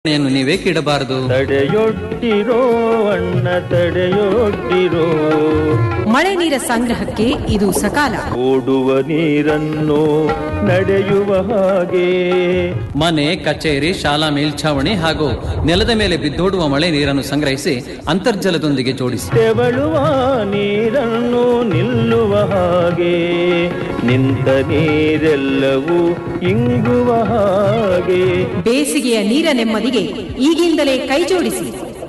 ಯನ್ನು ನೀವೇಕಿಡಬಾರದು ತಡೆಯೊಡ್ಡಿರೋ ಅಣ್ಣ ತಡೆಯೊಡ್ಡಿರೋ ಮಳೆ ನೀರ ಸಂಗ್ರಹಕ್ಕೆ ಇದು ಸಕಾಲ ಓಡುವ ನೀರನ್ನು ನಡೆಯುವ ಹಾಗೆ ಮನೆ ಕಚೇರಿ ಶಾಲಾ ಮೇಲ್ಛಾವಣಿ ಹಾಗೂ ನೆಲದ ಮೇಲೆ ಬಿದ್ದೋಡುವ ಮಳೆ ನೀರನ್ನು ಸಂಗ್ರಹಿಸಿ ಅಂತರ್ಜಲದೊಂದಿಗೆ ಜೋಡಿಸಿ ತೆವಳುವ ನೀರನ್ನು ನಿಲ್ಲುವ ಹಾಗೆ ನಿಂತ ನೀರೆಲ್ಲವೂ ಇಂಗುವ ಹಾಗೆ ಬೇಸಿಗೆಯ ನೀರ ನೆಮ್ಮದಿಗೆ ಈಗಿಂದಲೇ ಕೈಜೋಡಿಸಿ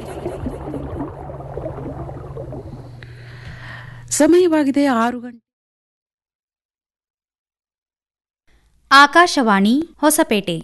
ಸಮಯವಾಗಿದೆ ಆರು ಗಂಟೆ ಆಕಾಶವಾಣಿ ಹೊಸಪೇಟೆ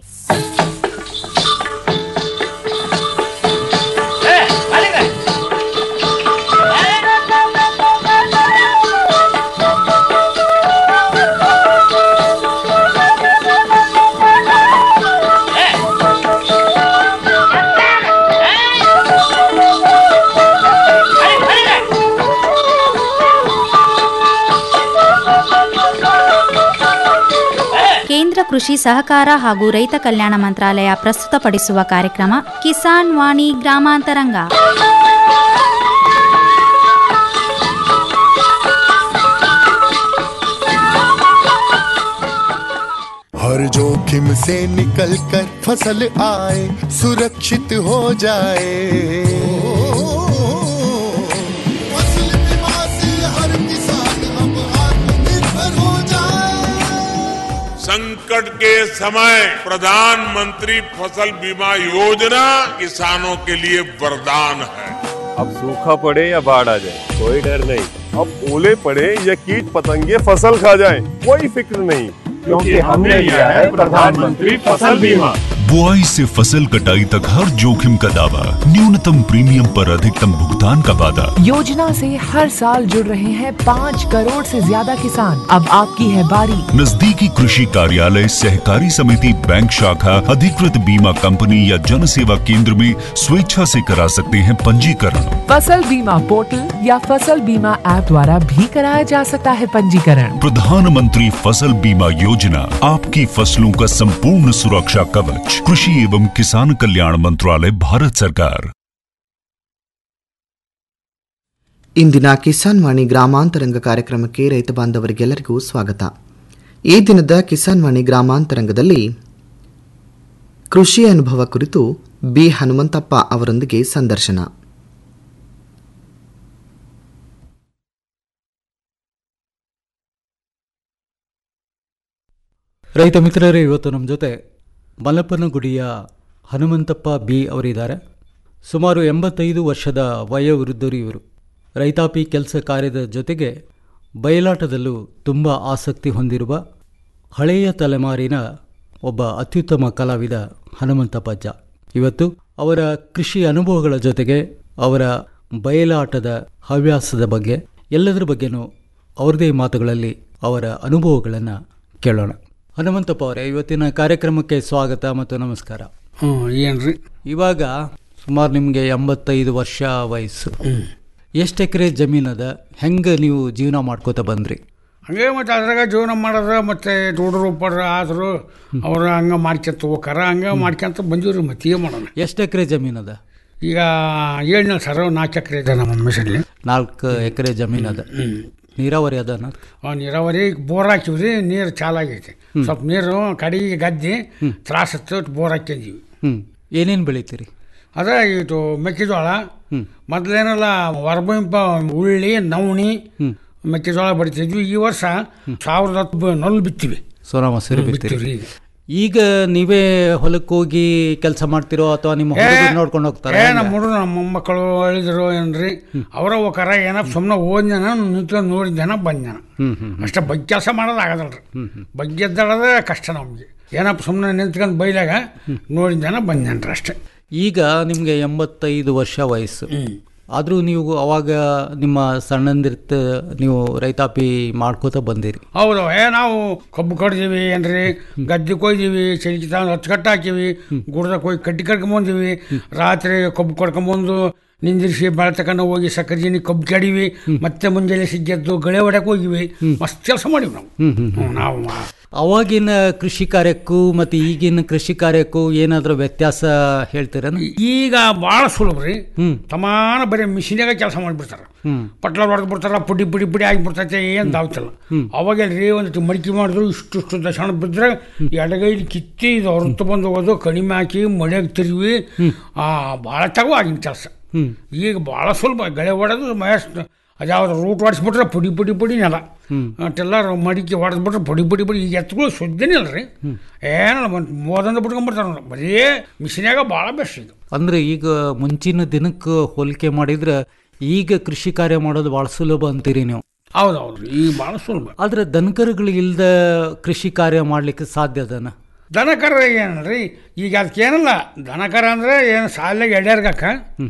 ಕೇಂದ್ರ ಕೃಷಿ ಸಹಕಾರ ಹಾಗೂ ರೈತ ಕಲ್ಯಾಣ ಮಂತ್ರಾಲಯ ಪ್ರಸ್ತುತಪಡಿಸುವ ಕಾರ್ಯಕ್ರಮ ಕಿಸಾನ್ ವಾಣಿ ಗ್ರಾಮಾಂತರಂಗ हर जोखिम से निकल कर फसल आए सुरक्षित हो जाए फसल बीमा से हर किसान अब आत्मनिर्भर हो जाए संकट के समय प्रधानमंत्री फसल बीमा योजना किसानों के लिए वरदान है अब सूखा पड़े या बाढ़ आ जाए कोई डर नहीं अब ओले पड़े या कीट पतंगे फसल खा जाए कोई फिक्र नहीं क्योंकि हमने लिया है प्रधानमंत्री फसल बीमा बुआई से फसल कटाई तक हर जोखिम का दावा न्यूनतम प्रीमियम पर अधिकतम भुगतान का वादा योजना से हर साल जुड़ रहे हैं पाँच करोड़ से ज्यादा किसान अब आपकी है बारी नजदीकी कृषि कार्यालय सहकारी समिति बैंक शाखा अधिकृत बीमा कंपनी या जन सेवा केंद्र में स्वेच्छा से करा सकते हैं पंजीकरण फसल बीमा पोर्टल या फसल बीमा ऐप द्वारा भी कराया जा सकता है पंजीकरण प्रधानमंत्री फसल बीमा योजना आपकी फसलों का संपूर्ण सुरक्षा कवच कृषि एवं किसान कल्याण मंत्रालय भारत सरकार ಇಂದಿನ ಕಿಸಾನ್ ವಾಣಿ ಗ್ರಾಮಾಂತರಂಗ ಕಾರ್ಯಕ್ರಮಕ್ಕೆ ರೈತ ಬಾಂಧವರಿಗೆಲ್ಲರಿಗೂ ಸ್ವಾಗತ ಈ ದಿನದ ಕಿಸಾನ್ ವಾಣಿ ಗ್ರಾಮಾಂತರಂಗದಲ್ಲಿ ಕೃಷಿ ಅನುಭವ ಕುರಿತು ಬಿ ಹನುಮಂತಪ್ಪ ಅವರೊಂದಿಗೆ ಸಂದರ್ಶನ ರೈತ ಮಿತ್ರರೇ ಇವತ್ತು ನಮ್ಮ ಜೊತೆ ಮಲಪನಗುಡಿಯ ಹನುಮಂತಪ್ಪ ಬಿ ಅವರಿದ್ದಾರೆ ಸುಮಾರು ಎಂಬತ್ತೈದು ವರ್ಷದ ವಯೋವೃದ್ಧರು ಇವರು ರೈತಾಪಿ ಕೆಲಸ ಕಾರ್ಯದ ಜೊತೆಗೆ ಬಯಲಾಟದಲ್ಲೂ ತುಂಬ ಆಸಕ್ತಿ ಹೊಂದಿರುವ ಹಳೆಯ ತಲೆಮಾರಿನ ಒಬ್ಬ ಅತ್ಯುತ್ತಮ ಕಲಾವಿದ ಹನುಮಂತಪ್ಪಜ್ಜ ಇವತ್ತು ಅವರ ಕೃಷಿ ಅನುಭವಗಳ ಜೊತೆಗೆ ಅವರ ಬಯಲಾಟದ ಹವ್ಯಾಸದ ಬಗ್ಗೆ ಎಲ್ಲದರ ಬಗ್ಗೆನೂ ಅವರದೇ ಮಾತುಗಳಲ್ಲಿ ಅವರ ಅನುಭವಗಳನ್ನು ಕೇಳೋಣ ಹನುಮಂತಪ್ಪ ಅವರೇ ಇವತ್ತಿನ ಕಾರ್ಯಕ್ರಮಕ್ಕೆ ಸ್ವಾಗತ ಮತ್ತು ನಮಸ್ಕಾರ ಹ್ಞೂ ಏನ್ರಿ ಇವಾಗ ಸುಮಾರು ನಿಮಗೆ ಎಂಬತ್ತೈದು ವರ್ಷ ವಯಸ್ಸು ಎಷ್ಟು ಎಕರೆ ಜಮೀನದ ಹೆಂಗೆ ನೀವು ಜೀವನ ಮಾಡ್ಕೋತ ಬಂದ್ರಿ ಹಂಗೆ ಮತ್ತು ಅದ್ರಾಗ ಜೀವನ ಮಾಡೋದು ಮತ್ತು ಹುಡುಗರು ಪಡ್ರ ಆದರು ಅವ್ರು ಹಂಗೆ ಮಾಡ್ಕೊಂತ ಹೋಗಾರ ಹಂಗೆ ಮಾಡ್ಕೊಂತ ಬಂದೀವ್ರಿ ಮತ್ತೆ ಏನು ಮಾಡೋಣ ಎಷ್ಟು ಎಕರೆ ಜಮೀನದ ಈಗ ಏಳನೇ ಸರ ನಾಲ್ಕು ಎಕರೆ ಇದೆ ನಮ್ಮ ಮಿಷನ್ಲಿ ನಾಲ್ಕು ಎಕರೆ ಜಮೀನದ ನೀರಾವರಿ ಅದ ಆ ನೀರಾವರಿ ಬೋರ್ ಹಾಕಿವ್ರಿ ನೀರು ಚಾಲಾಗೈತಿ ಸ್ವಲ್ಪ ನೀರು ಕಡೆಗೆ ಗದ್ದೆ ತ್ರಾಸತ್ತು ಬೋರ್ ಹಾಕ್ಯಂದೀವಿ ಹ್ಞೂ ಏನೇನು ಬೆಳಿತೀರಿ ಅದ ಇದು ಮೆಕ್ಕೆಜೋಳ ಮೊದಲೇನೆಲ್ಲ ಹೊರಬಂಪ ಉಳ್ಳಿ ನವಣಿ ಮೆಕ್ಕೆಜೋಳ ಬಡಿತಿದ್ವಿ ಈ ವರ್ಷ ಸಾವಿರದ ಹತ್ತು ನಲ್ಲು ಬಿತ್ತೀವಿ ಸೋನಾ ಮಸೂರಿ ಬಿತ್ತೀವಿ ಬಿತ್ತೀರಿ ಈಗ. ಈಗ ನೀವೇ ಹೊಲಕ್ಕೆ ಹೋಗಿ ಕೆಲಸ ಮಾಡ್ತಿರೋ ಅಥವಾ ನಿಮ್ಮ ಹುಡುಗರು ನೋಡ್ಕೊಂಡು ಹೋಗ್ತಾರೆ ಏ ನಮ್ಮ ಹುಡುಗರು ನಮ್ಮ ಮೊಮ್ಮಕ್ಕಳು ಹೇಳಿದ್ರು ಏನ್ರಿ ಅವರ ಹೋಗಾರ ಏನಪ್ಪ ಸುಮ್ಮನೆ ಓದ್ಯಾನ ನಿಂತ್ಕೊಂಡು ನೋಡಿದ್ಯಾನ ಬಂದ್ಯಾನ ಹ್ಮ್ ಹ್ಮ್ ಅಷ್ಟೇ ಬಗ್ಗೆ ಕೆಲಸ ಮಾಡೋದು ಆಗೋದಲ್ರಿ ಬಗ್ಗೆ ಎದ್ದಾಡೋದೇ ಕಷ್ಟ ನಮಗೆ ಏನಪ್ಪ ಸುಮ್ಮನೆ ನಿಂತ್ಕೊಂಡು ಬೈಲಾಗ ನೋಡಿದ್ಯಾನ ಬಂದ್ಯಾನ್ರಿ ಅಷ್ಟೇ ಈಗ ನಿಮಗೆ ಎಂಬತ್ತೈದು ವರ್ಷ ವಯಸ್ಸು ಆದರೂ ನೀವು ಅವಾಗ ನಿಮ್ಮ ಸಣ್ಣಂದಿರ್ತ ನೀವು ರೈತಾಪಿ ಮಾಡ್ಕೋತ ಬಂದಿರಿ ಹೌದು ಏ ನಾವು ಕಬ್ಬು ಕಡ್ದೀವಿ ಏನ್ರಿ ಗದ್ದೆ ಕೊಯ್ದೀವಿ ಚಲಿಕೆ ತಂದು ಹತ್ತು ಕಟ್ಟು ಹಾಕಿವಿ ಗುಡ್ದಾಗ ಹೋಗಿ ಕಡ್ಡಿ ಕಡ್ಕೊಂಬಂದೀವಿ ರಾತ್ರಿ ಕಬ್ಬು ಕಡ್ಕೊಂಬಂದು ನಿಂದಿರಿಸಿ ಬೆಳೆ ತಗೊಂಡು ಹೋಗಿ ಸಕ್ಕರೆ ಜೀನಿ ಕಬ್ಬು ಕಡಿವಿ ಮತ್ತೆ ಮುಂಜಾನೆ ಸಿಗ್ಗೆದ್ದು ಗಳೆ ಹೊಡಕ್ಕೆ ಹೋಗಿವಿ ಮಸ್ತ್ ಕೆಲಸ ಮಾಡಿವಿ ನಾವು ಹ್ಮ್ ಹ್ಮ್ ಹ್ಞೂ, ನಾವು ಅವಾಗಿನ ಕೃಷಿ ಕಾರ್ಯಕ್ಕೂ ಮತ್ತು ಈಗಿನ ಕೃಷಿ ಕಾರ್ಯಕ್ಕೂ ಏನಾದರೂ ವ್ಯತ್ಯಾಸ ಹೇಳ್ತೀರೇನು ಈಗ ಭಾಳ ಸುಲಭ ರೀ ತಮಾನ ಬರೀ ಮಿಷಿನಾಗ ಕೆಲಸ ಮಾಡಿಬಿಡ್ತಾರೆ ಹ್ಮ್ ಪಟ್ಲ ಹೊಡೆದು ಬಿಡ್ತಾರ ಪುಡಿ ಪುಡಿ ಪುಡಿ ಆಗಿಬಿಡ್ತೈತೆ ಏನು ದಾವ್ತಿಲ್ಲ ಅವಾಗ ರೀ ಒಂದು ಮಡಿಕೆ ಮಾಡಿದ್ರು ಇಷ್ಟು ಇಷ್ಟು ದಶಣ ಬಿದ್ದರೆ ಎಡಗೈಲಿ ಕಿತ್ತಿ ಇದು ಹೊರತು ಬಂದು ಹೋಗೋದು ಕಡಿಮೆ ಹಾಕಿ ಮಳೆಗೆ ತಿರುವಿ ಭಾಳ ತಗೋ ಆಗಿನ ಕೆಲಸ ಹ್ಮ್ ಈಗ ಭಾಳ ಸುಲಭ ಗಳೆ ಹೊಡೆದು ಮಹೇಶ್ ಅದ್ಯಾವ್ದು ರೂಟ್ ಹೊಡೆಸ್ಬಿಟ್ರೆ ಪುಡಿ ಪುಡಿ ಪುಡಿ ನೆಲ ಅಷ್ಟೆಲ್ಲ ಮಡಿಕೆ ಹೊಡೆದ್ಬಿಟ್ರೆ ಪುಡಿ ಪುಡಿ ಪುಡಿ ಈಗ ಎತ್ತುಗಳು ಸುದ್ದಿನೇ ಇಲ್ಲ ರೀ ಏನಲ್ಲ ಮೋದಂದ ಬಿಟ್ಕೊಂಡ್ಬಿಡ್ತಾರೆ ನೋಡಿ ಬರೀ ಮಿಷಿನ್ಯಾಗ ಭಾಳ ಬೆಸ್ಟ್ ಈಗ ಅಂದ್ರೆ ಈಗ ಮುಂಚಿನ ದಿನಕ್ಕೆ ಹೋಲಿಕೆ ಮಾಡಿದ್ರೆ ಈಗ ಕೃಷಿ ಕಾರ್ಯ ಮಾಡೋದು ಭಾಳ ಸುಲಭ ಅಂತೀರಿ ನೀವು ಹೌದು ಹೌದು ಈಗ ಭಾಳ ಸುಲಭ ಆದ್ರೆ ದನಕರುಗಳು ಇಲ್ದ ಕೃಷಿ ಕಾರ್ಯ ಮಾಡ್ಲಿಕ್ಕೆ ಸಾಧ್ಯ ಅದನ ದನಕರ ಏನಲ್ರಿ ಈಗ ಅದಕ್ಕೇನಲ್ಲ ದನಕರ ಅಂದರೆ ಏನು ಸಾಲಾಗ ಎಡ್ಯಾರ್ಗಕ್ಕ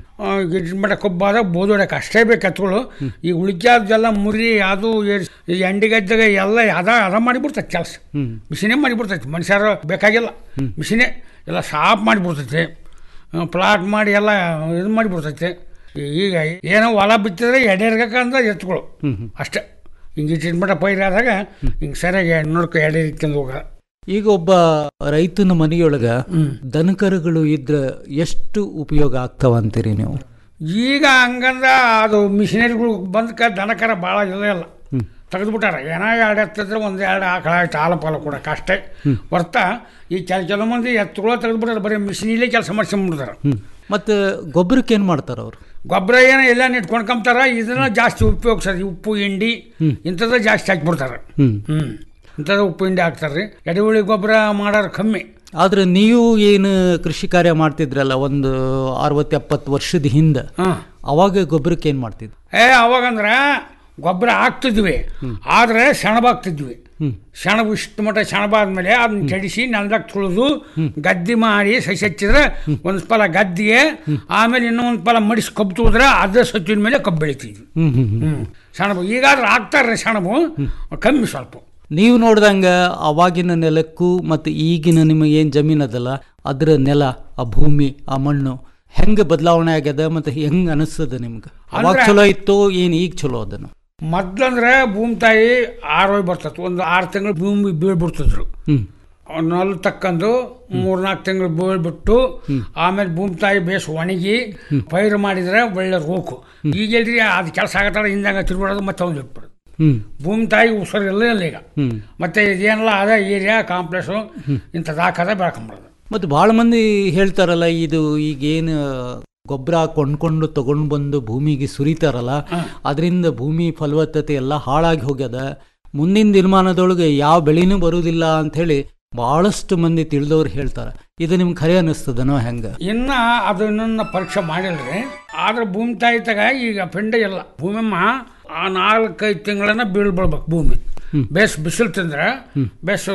ಗಿಡ ಮಟ್ಟ ಕೊಬ್ಬಾದಾಗ ಬೋದು ಹೊಡ್ಯಕ್ಕೆ ಅಷ್ಟೇ ಬೇಕು ಎತ್ತುಗಳು ಈಗ ಉಳಿಕ್ಯಾದೆಲ್ಲ ಮುರಿ ಅದು ಏರ್ಸ್- ಈ ಎಂಡಿಗದ್ದಾಗ ಎಲ್ಲ ಅದ ಅದ ಮಾಡಿಬಿಡ್ತೈತೆ ಕೆಲಸ ಮಿಷಿನೇ ಮಾಡಿಬಿಡ್ತೈತಿ ಮನುಷ್ಯರು ಬೇಕಾಗಿಲ್ಲ ಮಿಷಿನೇ ಎಲ್ಲ ಸಾಫ್ ಮಾಡಿಬಿಡ್ತೈತಿ ಪ್ಲಾಟ್ ಮಾಡಿ ಎಲ್ಲ ಇದು ಮಾಡಿಬಿಡ್ತೈತಿ ಈಗ ಏನೋ ಹೊಲ ಬಿತ್ತಿದ್ರೆ ಎಡೆರ್ಗಕ್ಕ ಅಂದ್ರೆ ಎತ್ತುಗಳು ಅಷ್ಟೇ ಹಿಂಗೆ ಇಟ್ಟಿನ ಪೈರಾದಾಗ ಹಿಂಗೆ ಸರಿಯಾಗಿ ನೋಡ್ಕೊ ಎಡೆ ಇಟ್ಕೊಂಡು ಹೋಗ ಈಗ ಒಬ್ಬ ರೈತನ ಮನೆಯೊಳಗ ದನಕರುಗಳು ಇದ್ರೆ ಎಷ್ಟು ಉಪಯೋಗ ಆಗ್ತಾವ ಅಂತೀರಿ ನೀವು ಈಗ ಹಂಗಂದ ಅದು ಮಿಷಿನರಿಗಳು ಬಂದಕ್ಕೆ ದನಕರ ಭಾಳ ಇಲ್ಲ ಇಲ್ಲ ತೆಗೆದ್ಬಿಟ್ಟಾರ ಏನೋ ಎರಡು ಎತ್ತಿದ್ರೆ ಒಂದು ಎರಡು ಆಕಳ ಆಯ್ತು ಹಾಲು ಪಾಲು ಕೊಡಕ್ಕೆ ಅಷ್ಟೇ ಹೊರ್ತ ಈ ಕೆಲ ಕೆಲವು ಮಂದಿ ಎತ್ತುಗಳು ತೆಗೆದ್ಬಿಟ್ಟಾರೆ ಬರೀ ಮಿಷಿನಿಲೇ ಕೆಲಸ ಮಾಡ್ಸ್ಕೊಂಡ್ಬಿಡ್ತಾರೆ ಮತ್ತೆ ಗೊಬ್ಬರಕ್ಕೆ ಏನು ಮಾಡ್ತಾರ ಅವರು ಗೊಬ್ಬರ ಏನೋ ಎಲ್ಲ ನಿಟ್ಕೊಂಡ್ಕೊಂತಾರ ಇದನ್ನ ಜಾಸ್ತಿ ಉಪಯೋಗಿಸ್ತಾರೆ ಉಪ್ಪು ಹಿಂಡಿ ಇಂಥದ್ದು ಜಾಸ್ತಿ ಹಾಕ್ಬಿಡ್ತಾರೆ ಹ್ಮ್ ಹ್ಞೂ ಇಂಥದ್ದು ಉಪ್ಪು ಹಿಂಡಿ ಹಾಕ್ತಾರೆ ರೀ ಎಡೆಹುಳಿ ಗೊಬ್ಬರ ಮಾಡೋರು ಕಮ್ಮಿ ಆದ್ರೆ ನೀವು ಏನು ಕೃಷಿ ಕಾರ್ಯ ಮಾಡ್ತಿದ್ರಲ್ಲ ಒಂದು ಅರವತ್ತು ಎಪ್ಪತ್ತು ವರ್ಷದ ಹಿಂದೆ ಅವಾಗ ಗೊಬ್ಬರಕ್ಕೆ ಏನು ಮಾಡ್ತಿದ್ರು ಏ ಅವಾಗಂದ್ರೆ ಗೊಬ್ಬರ ಹಾಕ್ತಿದ್ವಿ ಆದರೆ ಸೆಣಬಾಗ್ತಿದ್ವಿ ಸೆಣಬು ಇಷ್ಟು ಮಟ್ಟ ಸೆಣಬಾದ್ಮೇಲೆ ಅದನ್ನ ಕೆಡಿಸಿ ನೆಲದಾಗ ತುಳಿದು ಗದ್ದೆ ಮಾಡಿ ಸಸಿ ಹಚ್ಚಿದ್ರೆ ಒಂದು ಫಲ ಗದ್ದಿಗೆ ಆಮೇಲೆ ಇನ್ನೊಂದು ಫಲ ಮಡಿಸಿ ಕಬ್ಬು ತುಳಿದ್ರೆ ಅದೇ ಸಚ್ಚಿನ ಮೇಲೆ ಕಬ್ಬು ಬೆಳಿತಿದ್ವಿ ಹ್ಮ್ ಹ್ಮ್ ಹ್ಮ್. ಹ್ಞೂ ಸೆಣಬು ಈಗಾದ್ರೆ ಹಾಕ್ತಾರೆ ಸೆಣಬು ಕಮ್ಮಿ ಸ್ವಲ್ಪ ನೀವು ನೋಡ್ದಂಗ ಅವಾಗಿನ ನೆಲಕ್ಕೂ ಮತ್ತು ಈಗಿನ ನಿಮಗೆ ಏನು ಜಮೀನು ಅದಲ್ಲ ಅದರ ನೆಲ ಆ ಭೂಮಿ ಆ ಮಣ್ಣು ಹೆಂಗೆ ಬದಲಾವಣೆ ಆಗ್ಯದ ಮತ್ತು ಹೆಂಗೆ ಅನಿಸ್ತದ ನಿಮ್ಗೆ ಅವಾಗ ಅಂದ್ರೆ- ಚಲೋ ಇತ್ತು ಏನು ಈಗ ಚಲೋ ಅದನ್ನು ಮೊದ್ಲಂದ್ರೆ ಭೂಮಿ ತಾಯಿ ಆರೋಯ್ ಬರ್ತತ್ತು ಒಂದು ಆರು ತಿಂಗಳು ಭೂಮಿ ಬೀಳ್ಬಿಡ್ತಿದ್ರು ಹ್ಮ್ ನಲ್ ತಕ್ಕಂದು ಮೂರ್ನಾಲ್ಕು ತಿಂಗಳು ಬೀಳ್ಬಿಟ್ಟು ಆಮೇಲೆ ಭೂಮಿ ತಾಯಿ ಬೇಸ್ ಒಣಗಿ ಪೈರು ಮಾಡಿದ್ರೆ ಒಳ್ಳೆ ರೋಕು ಈಗ ಎಲ್ರಿ ಅದು ಕೆಲಸ ಆಗತ್ತಾರ ಹಿಂದಂಗ ತಿರ್ಬಿಡೋದು ಮತ್ತೆ ಒಂದು ಇಟ್ಬಿಡೋದು ಹ್ಮ್ ಭೂಮಿ ತಾಯಿ ಉಸಿರು ಇಲ್ಲ ಇಲ್ಲ ಈಗ ಹ್ಮ್ ಮತ್ತೆ ಇದೇನಲ್ಲ ಅದ ಏರಿಯಾ ಕಾಂಪ್ಲೆಕ್ಸು ಇಂಥದ್ದು ಹಾಕದ ಬೆಳ್ಕೊಂಬಿಡೋದು ಮತ್ತು ಭಾಳ ಮಂದಿ ಹೇಳ್ತಾರಲ್ಲ ಇದು ಈಗೇನು ಗೊಬ್ಬರ ಕೊಂಡ್ಕೊಂಡು ತಗೊಂಡು ಬಂದು ಭೂಮಿಗೆ ಸುರಿತಾರಲ್ಲ ಅದರಿಂದ ಭೂಮಿ ಫಲವತ್ತತೆ ಎಲ್ಲ ಹಾಳಾಗಿ ಹೋಗ್ಯದ ಮುಂದಿನ ದಿನಮಾನದೊಳಗೆ ಯಾವ ಬೆಳೆನೂ ಬರುವುದಿಲ್ಲ ಅಂಥೇಳಿ ಭಾಳಷ್ಟು ಮಂದಿ ತಿಳಿದವ್ರು ಹೇಳ್ತಾರೆ ಇದು ನಿಮ್ಗೆ ಖರೆ ಅನ್ನಿಸ್ತದನೋ ಹೆಂಗೆ ಇನ್ನ ಅದನ್ನ ಪರೀಕ್ಷೆ ಮಾಡಿಲ್ರಿ ಆದ್ರೆ ಭೂಮಿ ತಾಯಿ ತಗ ಈಗ ಪಿಂಡ ಇಲ್ಲ ಭೂಮಿಮ್ಮ ಆ ನಾಲ್ಕೈದು ತಿಂಗಳನ್ನ ಬೀಳ್ಬಿಡ್ಬೇಕು ಭೂಮಿ ಬೇಸ್ ಬಿಸಿಲು ತಿಂದ್ರೆ ಬೇಸು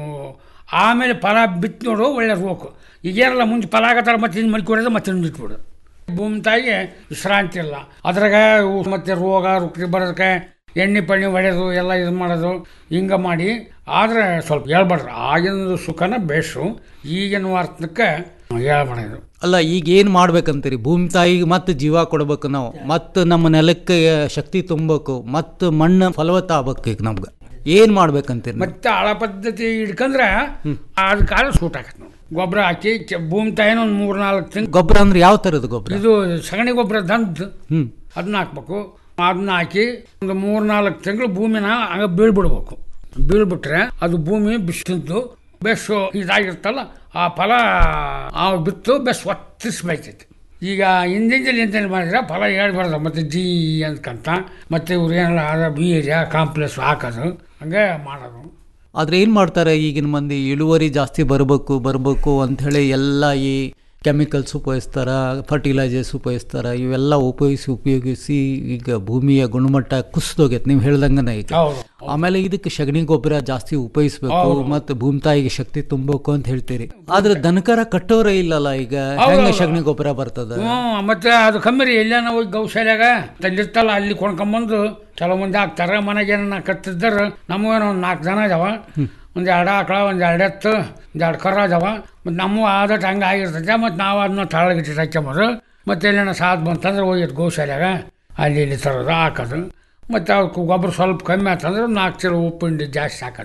ಆಮೇಲೆ ಫಲ ಬಿತ್ತು ನೋಡು ಒಳ್ಳೆ ರೋಕು ಈಗೇನಲ್ಲ ಮುಂಚೆ ಫಲ ಆಗತ್ತಾರ ಮತ್ತೆ ಇನ್ನು ಮಲ್ಕೊಡೋದು ಮತ್ತೆ ಇನ್ನು ಬಿಟ್ಬಿಡು ಭೂಮಿ ತಾಯಿಗೆ ವಿಶ್ರಾಂತಿ ಇಲ್ಲ ಅದ್ರಾಗ ಇವು ಮತ್ತೆ ರೋಗ ರುಕ್ರಿ ಬರೋದಕ್ಕೆ ಎಣ್ಣೆ ಪಣ್ಣೆ ಹೊಡೆಯೋದು ಎಲ್ಲ ಇದು ಮಾಡೋದು ಹಿಂಗೆ ಮಾಡಿ ಆದರೆ ಸ್ವಲ್ಪ ಹೇಳ್ಬಾರ್ದು ಆಗಿನ ಸುಖನ ಬೇಸು ಈಗಿನ ವಾರ್ತಕ್ಕೆ ಹೇಳ್ಬಾರ್ದು ಅಲ್ಲ ಈಗ ಏನು ಮಾಡ್ಬೇಕಂತೀರಿ ಭೂಮಿ ತಾಯಿಗೆ ಮತ್ತೆ ಜೀವ ಕೊಡ್ಬೇಕು ನಾವು ಮತ್ತೆ ನಮ್ಮ ನೆಲಕ್ಕೆ ಶಕ್ತಿ ತುಂಬಬೇಕು ಮತ್ತೆ ಮಣ್ಣು ಫಲವತ್ತ ಆಗ್ಬೇಕು ಈಗ ನಮ್ಗೆ ಏನು ಮಾಡ್ಬೇಕಂತೀರಿ ನೀವು? ಮತ್ತೆ ಆಳ ಪದ್ಧತಿ ಹಿಡ್ಕಂದ್ರೆ ಅದ್ ಕಾಲ ಸೂಟ್ ಆಗತ್ತೆ ನೋಡಿ ಗೊಬ್ಬರ ಹಾಕಿ ಚ- ಭೂಮಿ ತಾಯಿನ ಒಂದು ಮೂರು ನಾಲ್ಕು ತಿಂಗಳು ಗೊಬ್ಬರ ಅಂದ್ರೆ ಯಾವ ಥರದ ಗೊಬ್ಬರ ಇದು ಸಗಣಿ ಗೊಬ್ಬರ ದಂದ್ ಹ್ಮ್ ಅದನ್ನ ಹಾಕ್ಬೇಕು ಅದನ್ನ ಹಾಕಿ ಒಂದು ಮೂರು ನಾಲ್ಕು ತಿಂಗಳು ಭೂಮಿನ ಹಂಗ ಬೀಳ್ಬಿಡ್ಬೇಕು ಬೀಳ್ಬಿಟ್ರೆ ಅದು ಭೂಮಿ ಬಿಸಿದ್ದು ಬೆಸ್ಸು ಇದಾಗಿರ್ತಲ್ಲ ಆ ಫಲ ಆ ಬಿತ್ತು ಬೆಸ್ ಒತ್ತಿಸಿ ಬೆಳಿತೈತಿ ಈಗ ಹಿಂದಿನ ಹಿಂದಿನ ಮಾಡಿದ್ರೆ ಫಲ ಹೇಳ್ಬಾರ್ದು ಮತ್ತೆ ಜಿ ಅಂದ್ಕಂತ ಮತ್ತೆ ಇವ್ರು ಏನೆಲ್ಲ ಅದ ಬೀಜ ಕಾಂಪ್ಲೆಕ್ಸ್ ಹಾಕೋದು ಹಂಗೆ ಮಾಡೋದು ಆದ್ರೆ ಏನು ಮಾಡ್ತಾರೆ ಈಗಿನ ಮಂದಿ ಇಳುವರಿ ಜಾಸ್ತಿ ಬರಬೇಕು ಬರಬೇಕು ಅಂಥೇಳಿ ಎಲ್ಲ ಈ ಕೆಮಿಕಲ್ಸ್ ಉಪಯೋಗಿಸ್ತಾರ ಫರ್ಟಿಲೈಸರ್ಸ್ ಉಪಯೋಗಿಸ್ತಾರ ಇವೆಲ್ಲ ಉಪಯೋಗಿಸಿ ಉಪಯೋಗಿಸಿ ಈಗ ಭೂಮಿಯ ಗುಣಮಟ್ಟ ಕುಸಿದೋಗೈತೆ ನೀವು ಹೇಳ್ದಂಗನ ಈಗ ಹೌದು ಆಮೇಲೆ ಇದಕ್ಕೆ ಸಗಣಿ ಗೊಬ್ಬರ ಜಾಸ್ತಿ ಉಪಯೋಗಿಸ್ಬೇಕು ಹೌದು. ಮತ್ತೆ ಭೂಮಿ ತಾಯಿಗೆ ಶಕ್ತಿ ತುಂಬಬೇಕು ಅಂತ ಹೇಳ್ತೀರಿ ಆದ್ರೆ ದನಕರ ಕಟ್ಟೋರೇ ಇಲ್ಲಲ್ಲ ಈಗ ಹೌದು, ಹೆಂಗ ಹೌದು. ಸಗಣಿ ಗೊಬ್ಬರ ಬರ್ತದ ಹ್ಞೂ ಮತ್ತೆ ಅದು ಕಮ್ಮಿ ರೀ ಎಲ್ಲ ನಾವು ಗೌಶಾಲ್ಯಾಗ ತಂದಿರ್ತಲ್ಲ ಅಲ್ಲಿ ಕೊಂಡ್ಕೊಂಬಂದು ಕೆಲವು ಮಂದಿ ಹಾಕ್ತಾರ ಮನೆಗೆ ಏನನ್ನ ಕತ್ತಿದ್ದಾರ ನಮಗೇನೋ ಒಂದು ನಾಲ್ಕು ಜನ ಇದಾವ ಒಂದು ಎರಡು ಆಕಳ ಒಂದು ಎರಡು ಎತ್ತು ಒಂದು ಎರಡು ಕರ ಅದಾವ ಮತ್ತು ನಮ್ಮ ಆದಟ್ಟು ಹಂಗೆ ಆಗಿರ್ತೈತೆ ಮತ್ತು ನಾವು ಅದನ್ನ ತಳಗಿಟ್ಟು ಹಾಕ್ಯಂಬೋದು ಮತ್ತು ಎಲ್ಲೇನ ಸಾದ್ ಬಂತಂದ್ರೆ ಹೋಗಿದ್ದು ಗೌಶಾಲ್ಯಾಗ ಅಲ್ಲಿ ಇಲ್ಲಿ ತರೋದು ಹಾಕೋದು ಮತ್ತು ಅವಕ್ಕೆ ಗೊಬ್ಬರ ಸ್ವಲ್ಪ ಕಮ್ಮಿ ಆತಂದ್ರೆ ನಾಲ್ಕು ಚೀಲ ಉಪ್ಪು ಹಿಂಡಿ ಜಾಸ್ತಿ ಹಾಕೋದು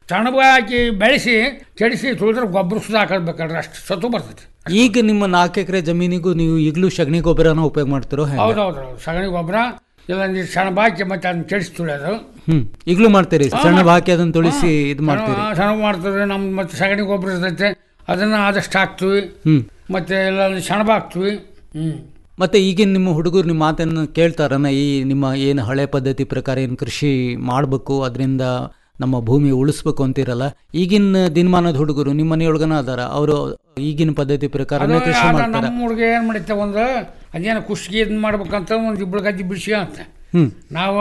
ಸೆಣಬು ಹಾಕಿ ಬೆಳೆಸಿ ಕೆಡಿಸಿ ತುಳಿದ್ರೆ ಗೊಬ್ಬರ ಸುದ ಹಾಕಬೇಕಲ್ರಿ ಅಷ್ಟು ಸತ್ತು ಬರ್ತೈತಿ ಈಗ ನಿಮ್ಮ ನಾಲ್ಕು ಎಕರೆ ಜಮೀನಿಗೂ ನೀವು ಈಗಲೂ ಸಗಣಿ ಗೊಬ್ಬರನ ಉಪಯೋಗ ಮಾಡ್ತಿರೋ ಹೆಂಗೆ? ಹೌದು ಹೌದು ಹೌದು ಸಗಣಿ ಗೊಬ್ಬರ ಇಲ್ಲ ನೀರು ಸೆಣಬು ಹಾಕಿ ಮತ್ತೆ ಅದನ್ನ ಕೆಡಿಸಿ ತುಳಿಯೋದು ಹ್ಮ್ ಈಗಲೂ ಮಾಡ್ತೀರಿ ಹಾ, ಸಣ್ಣ ಮಾಡ್- ಹಾಕಿ ಅದನ್ನ ತುಳಿಸಿ ಇದು ಮಾಡ್ತೀರಿ ಸೆಣಬು- ಸೆಣಬು ಮಾಡ್ತೀವಿ ನಮ್ದು ಮತ್ತೆ ಸಗಣಿ ಗೊಬ್ಬರ ಇರ್ತೈತೆ ಅದನ್ನ ಆದಷ್ಟು ಹಾಕ್ತೀವಿ ಹ್ಮ್ ಮತ್ತೆ ಎಲ್ಲ ಸೆಣಬು ಹಾಕ್ತೀವಿ ಹ್ಮ್ ಮತ್ತೆ ಈಗಿನ ನಿಮ್ಮ ಹುಡುಗರು ನಿಮ್ಮ ಮಾತನ್ನು ಕೇಳ್ತಾರನ ಈ ನಿಮ್ಮ ಏನು ಹಳೆ ಪದ್ಧತಿ ಪ್ರಕಾರ ಏನು ಕೃಷಿ ಮಾಡಬೇಕು ಅದರಿಂದ ನಮ್ಮ ಭೂಮಿ ಉಳಿಸ್ಬೇಕು ಅಂತಿರಲ್ಲ ಈಗಿನ ದಿನಮಾನದ ಹುಡುಗರು ನಿಮ್ಮ ಮನೆಯೊಳಗನ ಅದಾರ ಅವರು ಈಗಿನ ಪದ್ಧತಿ ಪ್ರಕಾರನೇ ಅದು ಕೃಷಿ ಆದ ಮಾಡ್ತಾರ ನಮ್ಮ ಹುಡುಗ ಏನು ಮಾಡುತ್ತೆ ಒಂದು ಅದೇನು ಕುಷ್ಗಿ ಇದನ್ನ ಮಾಡ್ಬೇಕಂತ ಒಂದು ಇಬ್ಬಳು ಗದ್ದೆ ಬಿಡಿಸಿ ಅಂತ ಹ್ಮ್ ನಾವು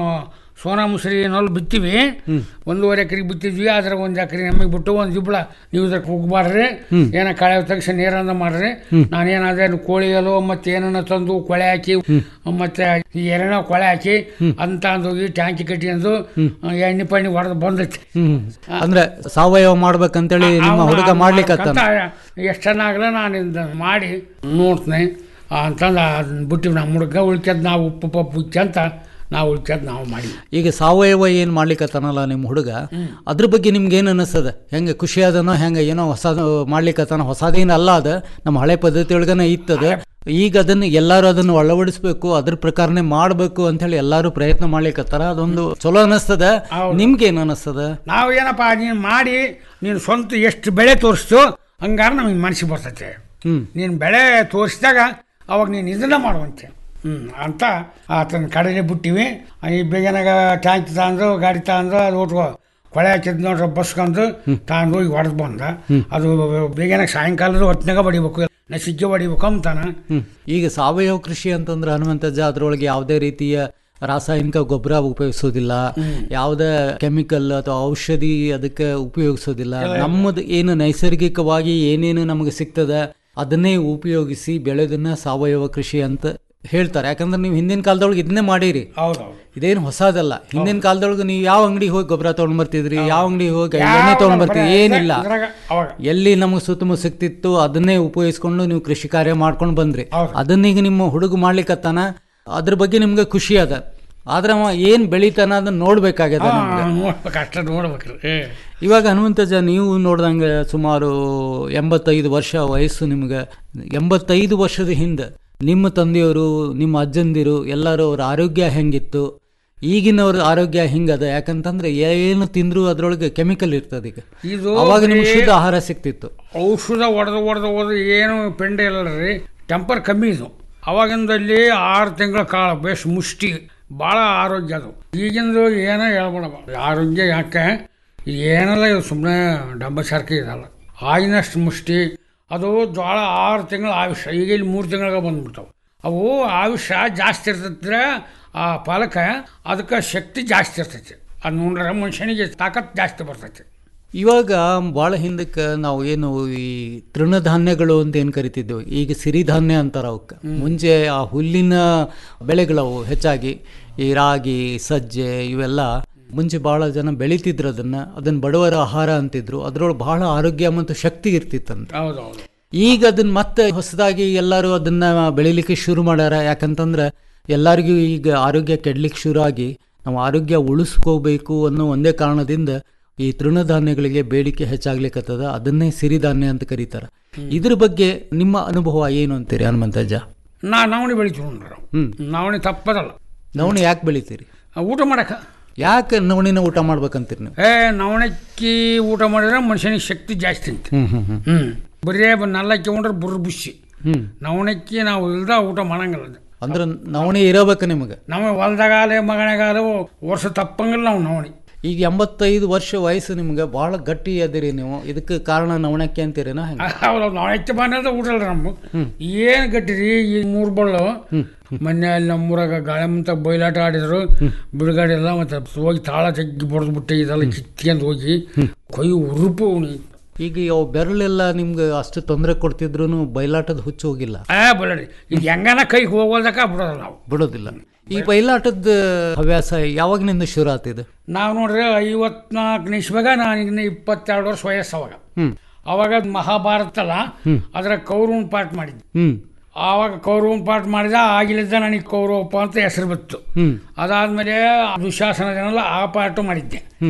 ಸೋನಾ ಮುಸ್ರಿ ನಲ್ಲು ಬಿತ್ತೀವಿ ಒಂದೂವರೆ ಎಕರೆ ಬಿತ್ತಿದ್ವಿ ಅದ್ರ ಒಂದು ಎಕರೆ ನಮಗೆ ಬಿಟ್ಟು ಒಂದು ಇಬ್ಬಳ ನೀವು ಇದಕ್ಕೆ ಹೋಗ್ಬಾರ್ರಿ ಹ್ಮ್. ಏನೋ ಕಳೆ ತೆಗಿಸಿ ನೀರನ್ನ ಮಾಡ್ರಿ ಹ್ಮ್. ನಾನೇನಾದ್ರೆ ಕೋಳಿ ಹಾಲು ಮತ್ತೆ ಏನನ್ನ ತಂದು ಕೊಳೆ ಹಾಕಿ ಮತ್ತೆ ಈ ಎರೆನೋ ಕೊಳೆ ಹಾಕಿ ಅಂತ ಅಂದೋಗಿ ಟ್ಯಾಂಕಿ ಕಟ್ಕೊಂಡು ಎಣ್ಣೆ ಪಣ್ಣಿ ಹೊಡೆದು ಬಂದೈತಿ ಹ್ಮ್ ಅಂದ್ರೆ ಸಾವಯವ ಮಾಡ್ಬೇಕಂತೇಳಿ ನಿಮ್ಮ ಹುಡುಗ ಮಾಡ್ಲಿಕ್ಕತ್ತಾನ ಎಷ್ಟು ಚೆನ್ನಾಗಲ್ಲ ನಾನು ಇದನ್ನ ಮಾಡಿ ನೋಡ್ತೀನಿ ಅಂತಂದು ಅದನ್ನ ಬಿಟ್ಟಿವಿ ನಮ್ಮ ಹುಡುಗ ಉಳ್ಕ್ಯದ್ ನಾವು ಉಪ್ಪು ಪಪ್ಪು ಉಚ್ಚಂತ ನಾವು ಉಳ್ಕ್ಯದ್ ನಾವು ಮಾಡಿ ಈಗ ಸಾವಯವ ಏನು ಮಾಡ್ಲಿಕ್ಕತ್ತಾನಲ್ಲ ನಿಮ್ಮ ಹುಡುಗ ಅದ್ರ ಬಗ್ಗೆ ನಿಮ್ಗೆ ಏನು ಅನಿಸ್ತದ ಹೆಂಗೆ ಖುಷಿ ಅದನೋ ಹೆಂಗೆ ಏನೋ ಹೊಸ ಮಾಡ್ಲಿಕ್ಕತ್ತಾನ ಹೊಸದೇನು ಅಲ್ಲ ಅದ ನಮ್ಮ ಹಳೆ ಪದ್ಧತಿ ಒಳಗನೆ ಇತ್ತದ ಈಗ ಅದನ್ನು ಎಲ್ಲರೂ ಅದನ್ನು ಅಳವಡಿಸ್ಬೇಕು ಅದ್ರ ಪ್ರಕಾರನೇ ಮಾಡಬೇಕು ಹೇಳಿ ಎಲ್ಲರೂ ಪ್ರಯತ್ನ ಮಾಡ್ಲಿಕ್ಕತ್ತಾರ ಅದೊಂದು ಚಲೋ ಅನಿಸ್ತದ ನಿಮ್ಗೇನು ಅನಿಸ್ತದ ನಾವು ಏನಪ್ಪ ನೀನು ಮಾಡಿ ನೀನು ಸ್ವಂತ ಎಷ್ಟು ಬೆಳೆ ತೋರಿಸ್ತು ಹಂಗಾರ ನಮಗೆ ಮನಸ್ಸಿಗೆ ಬರ್ತೈತೆ ಹ್ಮ್ ನೀನು ಬೆಳೆ ತೋರಿಸಿದಾಗ ಅವಾಗ ನೀನು ಇದನ್ನ ಮಾಡುವಂತೆ ಹ್ಞೂ ಅಂತ ಆತನ ಕಡೆಗೆ ಬಿಟ್ಟಿವಿ ಈ ಬೇಗನಾಗ ಟ್ಯಾಂಕ್ ತಗೊಂಡು ಗಾಡಿ ತಗೊಂಡು ಅದು ಒಟ್ಟು ಕೊಳೆ ಹಾಕಿದ್ ನೋಡ್ರಿ ಬಸ್ಕೊಂಡು ತಗೊಂಡು ಹೋಗಿ ಹೊಡೆದು ಬಂದ ಅದು ಬೇಗನಾಗ ಸಾಯಂಕಾಲದ ಹೊತ್ತಿನಾಗ ಬಡಿಬೇಕು ನಸಿಗ್ಗೆ ಬಡಿಬೇಕು ಅಂತಾನ ಹ್ಮ್ ಈಗ ಸಾವಯವ ಕೃಷಿ ಅಂತಂದ್ರೆ ಹನುಮಂತಜ್ಜ ಅದ್ರೊಳಗೆ ಯಾವುದೇ ರೀತಿಯ ರಾಸಾಯನಿಕ ಗೊಬ್ಬರ ಉಪಯೋಗಿಸೋದಿಲ್ಲ ಯಾವುದೇ ಕೆಮಿಕಲ್ ಅಥವಾ ಔಷಧಿ ಅದಕ್ಕೆ ಉಪಯೋಗಿಸೋದಿಲ್ಲ ನಮ್ಮದು ಏನು ನೈಸರ್ಗಿಕವಾಗಿ ಏನೇನು ನಮಗೆ ಸಿಗ್ತದೆ ಅದನ್ನೇ ಉಪಯೋಗಿಸಿ ಬೆಳೆದನ್ನ ಸಾವಯವ ಕೃಷಿ ಅಂತ ಹೇಳ್ತಾರೆ ಯಾಕಂದ್ರೆ ನೀವು ಹಿಂದಿನ ಕಾಲದೊಳಗೆ ಇದನ್ನೇ ಮಾಡಿರಿ ಹೌದೌದು ಇದೇನು ಹೊಸದಲ್ಲ ಹಿಂದಿನ ಕಾಲದೊಳಗೆ ನೀವು ಯಾವ ಅಂಗಡಿಗೆ ಹೋಗಿ ಗೊಬ್ಬರ ತೊಗೊಂಡ್ ಬರ್ತಿದ್ರಿ ಯಾವ ಅಂಗಡಿಗೆ ಹೋಗಿ ಯಾವ ಎಣ್ಣೆ ತೊಗೊಂಡ್ ಬರ್ತಿದ್ರಿ ಗೊಬ್ಬರ ಏನಿಲ್ಲ ಇದ್ರಾಗ ಅವಾಗ ಎಲ್ಲಿ ನಮಗೆ ಸುತ್ತಮುತ್ತ ಸಿಕ್ತಿತ್ತು ಅದನ್ನೇ ಉಪಯೋಗಿಸ್ಕೊಂಡು ನೀವು ಕೃಷಿ ಕಾರ್ಯ ಮಾಡ್ಕೊಂಡು ಬಂದ್ರಿ ಅದನ್ನೀಗ ನಿಮ್ಮ ಹುಡುಗ ಮಾಡ್ಲಿಕ್ಕತ್ತಾನ ಅದ್ರ ಬಗ್ಗೆ ನಿಮ್ಗೆ ಖುಷಿ ಅದ ಆದ್ರೆ ಅವ ಏನ್ ಬೆಳಿತಾನ ಅದನ್ನ ನೋಡ್ಬೇಕಾಗ್ಯದ ನಮ್ಗೆ. ನೋಡ್ಬೇಕು ಅಷ್ಟ ನೋಡ್ಬೇಕ್ರಿ ಏ. ಇವಾಗ ಹನುಮಂತಜ ನೀವು ನೋಡ್ದಂಗೆ ಸುಮಾರು ಎಂಬತ್ತೈದು ವರ್ಷ ವಯಸ್ಸು ನಿಮ್ಗೆ ಎಂಬತ್ತೈದು ವರ್ಷದ ಹಿಂದೆ ನಿಮ್ಮ ತಂದೆಯವರು ನಿಮ್ಮ ಅಜ್ಜಂದಿರು ಎಲ್ಲರೂ ಅವ್ರ ಆರೋಗ್ಯ ಹೆಂಗಿತ್ತು ಈಗಿನವ್ರ ಆರೋಗ್ಯ ಹಿಂಗದ ಯಾಕಂತಂದ್ರೆ ಏನು ತಿಂದ್ರು ಅದ್ರೊಳಗೆ ಕೆಮಿಕಲ್ ಇರ್ತದೆ ಈಗ ಇದು ಅವಾಗ ನಿಮ್ಗೆ ಬರೀ ಶುದ್ಧ ಆಹಾರ ಸಿಕ್ತಿತ್ತು ಔಷಧ ಹೊಡೆದು ಹೊಡೆದು ಹೊಡೆದು ಏನು ಪೆಂಡ ಇಲ್ಲ ರೀ ಟೆಂಪರ್ ಕಮ್ಮಿ ಇದು ಅವಾಗಿಂದಲ್ಲಿ ಆರು ತಿಂಗಳ ಕಾಲ ಬೇಸ್ ಮುಷ್ಟಿ ಭಾಳ ಆರೋಗ್ಯ ಅದು ಈಗಿಂದು ಏನೋ ಹೇಳ್ಬೇಡ ಆರೋಗ್ಯ ಯಾಕೆ ಏನಲ್ಲ ಇದು ಸುಮ್ಮನೆ ಡಬ್ಬ ಸರ್ಕೆ ಇದಲ್ಲ ಆಗಿನಷ್ಟು ಮುಷ್ಟಿ ಅದು ಜೋಳ ಆರು ತಿಂಗಳ ಆಯುಷ್ಯ ಈಗ ಇಲ್ಲಿ ಮೂರು ತಿಂಗಳಿಗೆ ಬಂದ್ಬಿಡ್ತಾವೆ ಅವು ಆಯುಷ್ಯ ಜಾಸ್ತಿ ಇರ್ತೈತ್ರ ಆ ಫಲಕ ಅದಕ್ಕೆ ಶಕ್ತಿ ಜಾಸ್ತಿ ಇರ್ತೈತಿ ಅದು ನೋಡ್ರೆ ಮನುಷ್ಯನಿಗೆ ತಾಕತ್ ಜಾಸ್ತಿ ಬರ್ತೈತಿ ಇವಾಗ ಭಾಳ ಹಿಂದಕ್ಕೆ ನಾವು ಏನು ಈ ತೃಣಧಾನ್ಯಗಳು ಅಂತ ಏನು ಕರಿತಿದ್ದೆವು ಈಗ ಸಿರಿಧಾನ್ಯ ಅಂತಾರ ಅವಕ್ಕೆ ಮುಂಚೆ ಆ ಹುಲ್ಲಿನ ಬೆಳೆಗಳವು ಹೆಚ್ಚಾಗಿ ಈ ರಾಗಿ ಸಜ್ಜೆ ಇವೆಲ್ಲ ಮುಂಚೆ ಭಾಳ ಜನ ಬೆಳಿತಿದ್ರು ಅದನ್ನು ಅದನ್ನು ಬಡವರ ಆಹಾರ ಅಂತಿದ್ರು ಅದರೊಳಗೆ ಭಾಳ ಆರೋಗ್ಯ ಮತ್ತು ಶಕ್ತಿ ಇರ್ತಿತ್ತಂತ ಹೌದೌದು ಈಗ ಅದನ್ನ ಮತ್ತೆ ಹೊಸದಾಗಿ ಎಲ್ಲರೂ ಅದನ್ನ ಬೆಳಿಲಿಕ್ಕೆ ಶುರು ಮಾಡ್ಯಾರ ಯಾಕಂತಂದ್ರೆ ಎಲ್ಲರಿಗೂ ಈಗ ಆರೋಗ್ಯ ಕೆಡ್ಲಿಕ್ಕೆ ಶುರು ಆಗಿ ನಾವು ಆರೋಗ್ಯ ಉಳಿಸ್ಕೋಬೇಕು ಅನ್ನೋ ಒಂದೇ ಕಾರಣದಿಂದ ಈ ತೃಣಧಾನ್ಯಗಳಿಗೆ ಬೇಡಿಕೆ ಹೆಚ್ಚಾಗ್ಲಿಕ್ಕತ್ತದ ಅದನ್ನೇ ಸಿರಿಧಾನ್ಯ ಅಂತ ಕರೀತಾರೆ ಇದ್ರ ಬಗ್ಗೆ ನಿಮ್ಮ ಅನುಭವ ಏನು ಅಂತೀರಿ ಹನುಮಂತಜ್ಜ ನಾ ನವಣಿ ಬೆಳಿತೀವಿ ನೋಡ್ರಿ ಹ್ಮ್ ನವಣಿ ತಪ್ಪದಲ್ಲ ನವಣಿ ಯಾಕೆ ಬೆಳಿತೀರಿ ಆ, ಊಟ ಮಾಡಕ ಯಾಕೆ ನವಣಿನ ಊಟ ಮಾಡ್ಬೇಕಂತೀರಿ ನೀವು ಏ ನವಣಕ್ಕಿ ಊಟ ಮಾಡಿದ್ರೆ ಮನುಷ್ಯನಿಗೆ ಶಕ್ತಿ ಜಾಸ್ತಿ ಅಂತ ಹ್ಮ್ ಹ್ಮ್ ಹ್ಮ್ ಹ್ಮ್ ಬರೇ ನಲ್ಲಕ್ಕಿ ಉಂಡ್ರೆ ಬುರ್ರ ಬುಷಿ ಹ್ಮ್ ನವಣಕ್ಕಿ ನಾವು ಇಲ್ದ ಊಟ ಮಾಡಂಗಿಲ್ಲ ಅದು. ಅಂದ್ರೆ ನವಣಿ ಇರಬೇಕು ನಿಮಗೆ ನಮ್ಮ ಹೊಲ್ದಾಗಾಲೆ ಮಗನಾಗಾಲ ವರ್ಷ ತಪ್ಪಂಗಿಲ್ಲ ನಾವು ನವಣಿ ಈಗ ಎಂಬತ್ತೈದು ವರ್ಷ ವಯಸ್ಸು ನಿಮ್ಗೆ ಭಾಳ ಗಟ್ಟಿ ಅದಿರಿ ನೀವು ಇದಕ್ಕೆ ಕಾರಣ ನವಣಕ್ಕೆ ಅಂತೀರೇನಾ ಹೆಂಗೆ ಹೌದು ನವಣಕ್ಕಿ ಬಂದ ಊಟ ಅಲ್ರಿ ನಮ್ಮ ಏನು ಗಟ್ಟಿರಿ ಈ ಮೂರು ಬಳ್ಳು ಮೊನ್ನೆ ಅಲ್ಲಿ ನಮ್ಮೂರಾಗ ಗಾಳಿಮಂತ ಬಯಲಾಟ ಆಡಿದ್ರು ಬಿಡುಗಡೆ ಎಲ್ಲ ಮತ್ತೆ ಹೋಗಿ ತಾಳ ಜಗ್ಗಿ ಬಡ್ದು ಬಿಟ್ಟೆ ಇದೆಲ್ಲ ಕಿತ್ಕೊಂಡು ಹೋಗಿ ಕೈ ಉರುಪು ಅವ್ನಿಗೆ. ಈಗ ಅವು ಬೆರಳೆಲ್ಲ ನಿಮ್ಗೆ ಅಷ್ಟು ತೊಂದರೆ ಕೊಡ್ತಿದ್ರು ಬಯಲಾಟದ ಹುಚ್ಚು ಹೋಗಿಲ್ಲ ಆ ಬಳ್ಳಾರಿ ಇದು ಹೆಂಗನ ಕೈಗೆ ಹೋಗೋದಕ್ಕ ಬಿಡೋಲ್ಲ ನಾವು ಬಿಡೋದಿಲ್ಲ ಈ ಬಯಲಾಟದ ಹವ್ಯಾಸ ಯಾವಾಗಿನಿಂದ ಶುರು ಆತಿದೆ ನಾವು ನೋಡ್ರಿ ಐವತ್ನಾಲ್ಕು ನಿಮಿಷವಾಗ ನಾನು ಇನ್ನು ಇಪ್ಪತ್ತೆರಡು ವರ್ಷ ವಯಸ್ಸು ಅವಾಗ ಹ್ಮ್ ಅವಾಗ ಮಹಾಭಾರತ ಅಲ್ಲ ಅದರ ಕೌರವನ್ ಪಾಠ ಮಾಡಿದ್ದೆ ಹ್ಮ್ ಆವಾಗ ಕೌರವನ್ ಪಾಠ ಮಾಡಿದ ಆಗಿಲಿದ್ದ ನನಗೆ ಕೌರವಪ್ಪ ಅಂತ ಹೆಸರು ಬಿತ್ತು ಹ್ಮ್ ಅದಾದ್ಮೇಲೆ ದುಶಾಸನ ಜನಲ್ಲ ಆ ಪಾಠ ಮಾಡಿದ್ದೆ ಹ್ಮ್